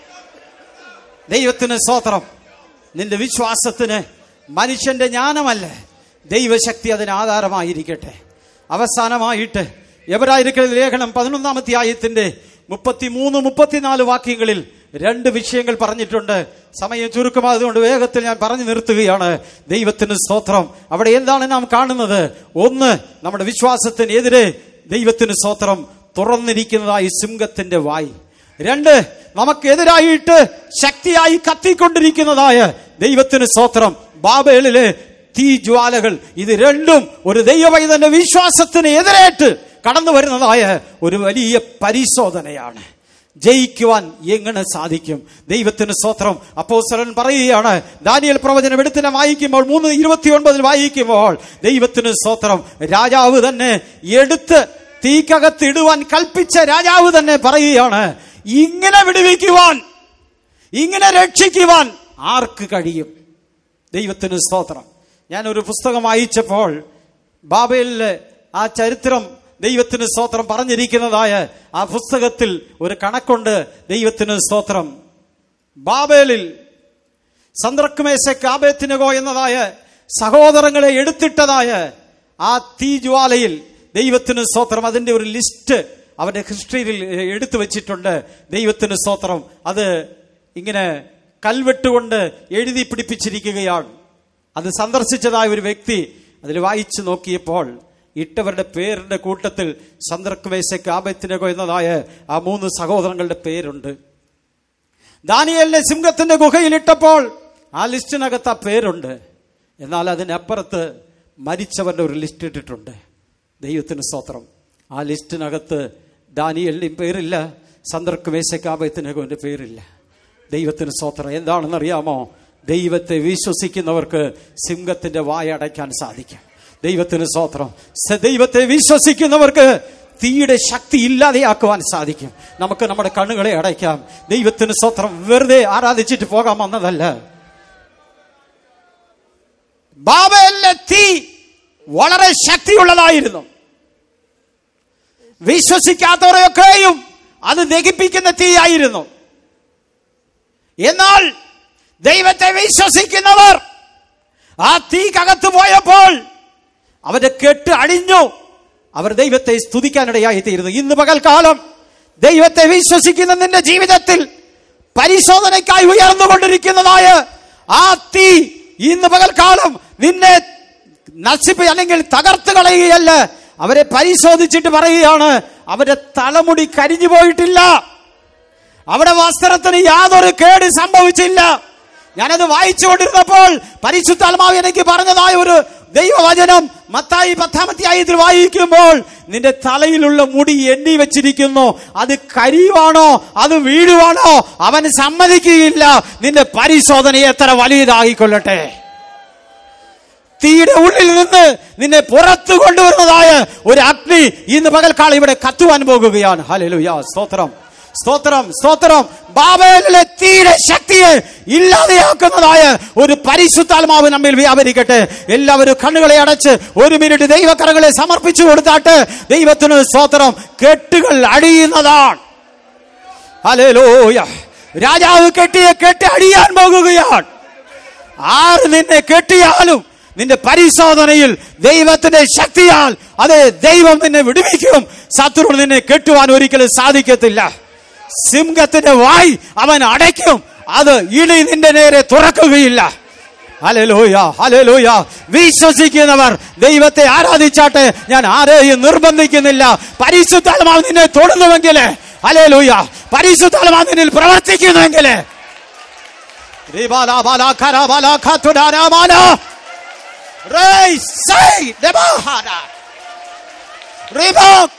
ദൈവത്തിന് സ്തോത്രം നിന്റെ വിശ്വാസത്തിന് മനുഷ്യന്റെ ജ്ഞാനമല്ല ദൈവശക്തി അതിന് ആധാരമായിരിക്കട്ടെ അവസാനമായിട്ട് എവരായിരിക്കുന്ന ലേഖനം പതിനൊന്നാമത്തെ ആയത്തിന്റെ മുപ്പത്തിമൂന്ന് മുപ്പത്തിനാല് വാക്യങ്ങളിൽ രണ്ട് വിഷയങ്ങൾ പറഞ്ഞിട്ടുണ്ട് സമയം ചുരുക്കമായതുകൊണ്ട് വേഗത്തിൽ ഞാൻ പറഞ്ഞു നിർത്തുകയാണ് ദൈവത്തിന് സ്തോത്രം അവിടെ എന്താണ് നാം കാണുന്നത് ഒന്ന് നമ്മുടെ വിശ്വാസത്തിനെതിരെ ദൈവത്തിന് സ്തോത്രം തുറന്നിരിക്കുന്നതായി സിംഹത്തിന്റെ വായി രണ്ട് നമുക്കെതിരായിട്ട് ശക്തിയായി കത്തിക്കൊണ്ടിരിക്കുന്നതായ ദൈവത്തിന് സ്തോത്രം ബാബേലിലെ തീജ്വാലകൾ ഇത് രണ്ടും ഒരു ദൈവവൈതന്റെ വിശ്വാസത്തിന് എതിരായിട്ട് കടന്നു വരുന്നതായ ഒരു വലിയ പരിശോധനയാണ് ജയിക്കുവാൻ എങ്ങനെ സാധിക്കും ദൈവത്തിന് സ്തോത്രം അപ്പോസ്തലൻ പറയുകയാണ് ദാനിയൽ പ്രവചനം എടുത്തിനെ വായിക്കുമ്പോൾ മൂന്ന് ഇരുപത്തിയൊൻപതിൽ വായിക്കുമ്പോൾ ദൈവത്തിന് സ്തോത്രം രാജാവ് തന്നെ എടുത്ത് തീക്കകത്ത് ഇടുവാൻ കൽപ്പിച്ച രാജാവ് തന്നെ പറയുകയാണ് ഇങ്ങനെ വിടുവിക്കുവാൻ ഇങ്ങനെ രക്ഷിക്കുവാൻ ആർക്ക് കഴിയും ദൈവത്തിന് സ്തോത്രം ഞാൻ ഒരു പുസ്തകം വായിച്ചപ്പോൾ ബാബേലിലെ ആ ചരിത്രം ദൈവത്തിന് സ്തോത്രം പറഞ്ഞിരിക്കുന്നതായ ആ പുസ്തകത്തിൽ ഒരു കണക്കുണ്ട് ദൈവത്തിന് സ്തോത്രം ബാബേലിൽ സന്ദ്രക്കുമേശക്ക് ആബേത്തിനകോ എന്നതായ സഹോദരങ്ങളെ എടുത്തിട്ടതായ ആ തീജ്വാലയിൽ ദൈവത്തിന് സ്തോത്രം അതിന്റെ ഒരു ലിസ്റ്റ് അവന്റെ ഹിസ്റ്ററിയിൽ എടുത്തു വെച്ചിട്ടുണ്ട് ദൈവത്തിന് സ്തോത്രം അത് ഇങ്ങനെ കൽവെട്ടുകൊണ്ട് എഴുതി പിടിപ്പിച്ചിരിക്കുകയാണ് അത് സന്ദർശിച്ചതായ ഒരു വ്യക്തി അതിൽ വായിച്ചു നോക്കിയപ്പോൾ ഇട്ടവരുടെ പേരിന്റെ കൂട്ടത്തിൽ സന്ദർക്കുമേശക്ക് ആബത്തിനകോ എന്നതായ ആ മൂന്ന് സഹോദരങ്ങളുടെ പേരുണ്ട് ദാനിയലിനെ സിംഹത്തിന്റെ ഗുഹയിലിട്ടപ്പോൾ ആ ലിസ്റ്റിനകത്ത് ആ പേരുണ്ട് എന്നാൽ അതിനപ്പുറത്ത് മരിച്ചവരുടെ ഒരു ലിസ്റ്റ് ഇട്ടിട്ടുണ്ട് ദൈവത്തിന് സ്തോത്രം ആ ലിസ്റ്റിനകത്ത് ദാനിയലിൻ്റെയും പേരില്ല സന്ദർക്ക് മേശക്കാബത്തിനകവിൻ്റെ പേരില്ല ദൈവത്തിന് സ്തോത്രം എന്താണെന്ന് അറിയാമോ ദൈവത്തെ വിശ്വസിക്കുന്നവർക്ക് സിംഹത്തിന്റെ വായ അടയ്ക്കാൻ സാധിക്കും ദൈവത്തിന് സ്തോത്രം സ- ദൈവത്തെ വിശ്വസിക്കുന്നവർക്ക് തീയുടെ ശക്തി ഇല്ലാതെയാക്കുവാൻ സാധിക്കും നമുക്ക് നമ്മുടെ കണ്ണുകളെ അടയ്ക്കാം ദൈവത്തിന് സ്തോത്രം വെറുതെ ആരാധിച്ചിട്ട് പോകാൻ വന്നതല്ല ബാബേലിലെ തീ വളരെ ശക്തിയുള്ളതായിരുന്നു വിശ്വസിക്കാത്തവരെയൊക്കെയും അത് ദഹിപ്പിക്കുന്ന തീയായിരുന്നു എന്നാൽ ദൈവത്തെ വിശ്വസിക്കുന്നവർ ആ തീക്കകത്ത് പോയപ്പോൾ അവരുടെ കെട്ട് അടിഞ്ഞു അവർ ദൈവത്തെ സ്തുതിക്കാനിടയായി തീരുന്നു ഇന്ന് പകൽക്കാലം ദൈവത്തെ വിശ്വസിക്കുന്ന നിന്റെ ജീവിതത്തിൽ പരിശോധനയ്ക്കായി ഉയർന്നുകൊണ്ടിരിക്കുന്നതായ ആ തീ ഇന്ന് പകൽക്കാലം നിന്നെ നശിപ്പ് അല്ലെങ്കിൽ തകർത്ത് കളയുകയല്ല അവരെ പരിശോധിച്ചിട്ട് പറയുകയാണ് അവരുടെ തലമുടി കരിഞ്ഞു പോയിട്ടില്ല അവിടെ വസ്ത്രത്തിന് യാതൊരു കേട് സംഭവിച്ചില്ല ഞാനത് വായിച്ചുകൊണ്ടിരുന്നപ്പോൾ പരിശുദ്ധാത്മാവ് എനിക്ക് പറഞ്ഞതായ ഒരു ദൈവവചനം മത്തായി പത്താമത്തെയായതിൽ വായിക്കുമ്പോൾ നിന്റെ തലയിലുള്ള മുടി എണ്ണി വെച്ചിരിക്കുന്നു അത് കരിയുവാണോ അത് വീഴുവാണോ അവൻ സമ്മതിക്കുകയില്ല നിന്റെ പരിശോധന എത്ര വലിയതായിക്കൊള്ളട്ടെ തീയുടെ ഉള്ളിൽ നിന്ന് നിന്നെ പുറത്തു കൊണ്ടുവരുന്നതായ ഒരു അഗ്നി ഇന്ന് പകൽക്കാലം ഇവിടെ കത്തുവാൻ പോകുകയാണ് ഹല്ലേലൂയ സ്തോത്രം സ്തോത്രം സ്തോത്രം ബാബേലിലെ തീരെ ശക്തിയെ ഇല്ലാതെയാക്കുന്നതായ ഒരു പരിശുദ്ധാത്മാവ് നമ്മിൽ വ്യാപരിക്കട്ടെ എല്ലാവരും കണ്ണുകളെ അടച്ച് ഒരു മിനിറ്റ് ദൈവക്കറകളെ സമർപ്പിച്ചു കൊടുത്താട്ട് ദൈവത്തിന് സ്തോത്രം കെട്ടുകൾ അടിയുന്നതാണ് ഹല്ലേലൂയ രാജാവ് കെട്ടിയ കെട്ട് അടിയാൻ പോകുകയാണ് ആര് നിന്നെ കെട്ടിയാലും നിന്റെ പരിശോധനയിൽ ദൈവത്തിന്റെ ശക്തിയാൽ അതെ ദൈവം നിന്നെ വിടുവിക്കും ശത്രു നിന്നെ കെട്ടുവാൻ ഒരിക്കലും സാധിക്കത്തില്ല സിംഹത്തിന്റെ വായ് അവൻ അടയ്ക്കും അത് ഇളി നിന്റെ നേരെ തുറക്കുകയില്ല ഹല്ലേലൂയ ഹല്ലേലൂയ വിശ്വസിക്കുന്നവർ ദൈവത്തെ ആരാധിച്ചാട്ടെ ഞാൻ ആരെയും നിർബന്ധിക്കുന്നില്ല പരിശുദ്ധാത്മാവ് നിന്നെ തൊടുന്നുവെങ്കിൽ ഹല്ലേലൂയ പരിശുദ്ധാത്മാവ് നിന്നിൽ പ്രവർത്തിക്കുന്നുവെങ്കിൽ Reebok!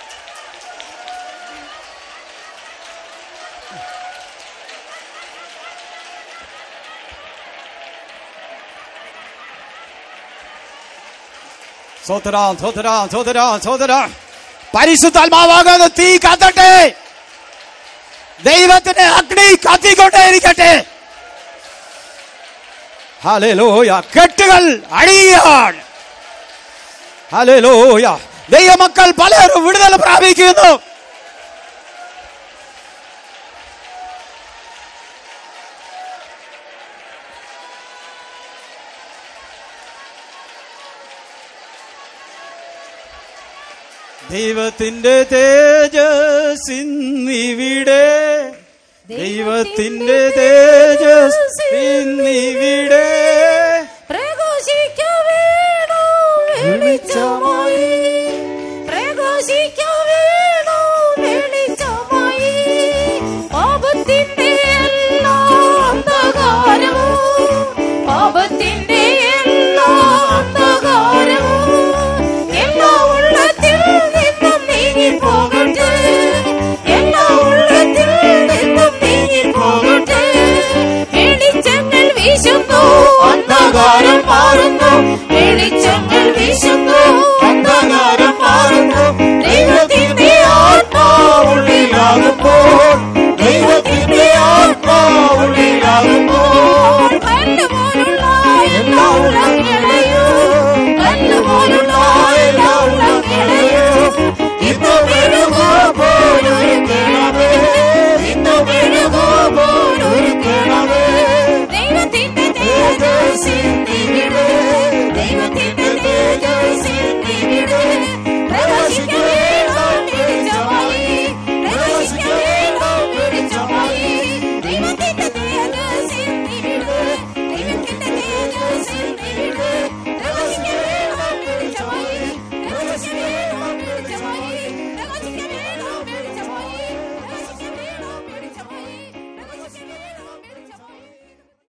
സോദരാ സോദരാ സോദരാ സോദരാ പരിശുദ്ധാത്മാവാകുന്ന തീ കത്തട്ടെ ദൈവത്തിന്റെ അഗ്നി കത്തിക്കൊണ്ടേയിരിക്കട്ടെ ഹല്ലേലൂയ കെട്ടുകൾ അഴിയാണ് ഹല്ലേലൂയ ദൈവമക്കൾ പലരും വിടുതൽ പ്രാപിക്കുന്നു ദൈവത്തിന്റെ തേജസ് ഇന്നിവിടെ ദൈവത്തിന്റെ തേജസ് ഇന്നിവിടെ പ്രകാശിക്കവേണോ വെളിച്ചമായി പ്രകാശിക്കവേണോ വെളിച്ചമായി പാപത്തിന്റെ എല്ലാ അന്ധകാരവും പാപത്തിന്റെ എല്ലാ അന്ധകാരവും എല്ലാ ഉള്ളത്തിൽ നിന്നും നീങ്ങിപ്പോകട്ടെ എല്ലാ ഉള്ളത്തിൽ നിന്നും നീങ്ങിപ്പോകട്ടെ വെളിച്ചങ്ങൾ വീശുന്നു അന്ധകാരം മാറുന്നു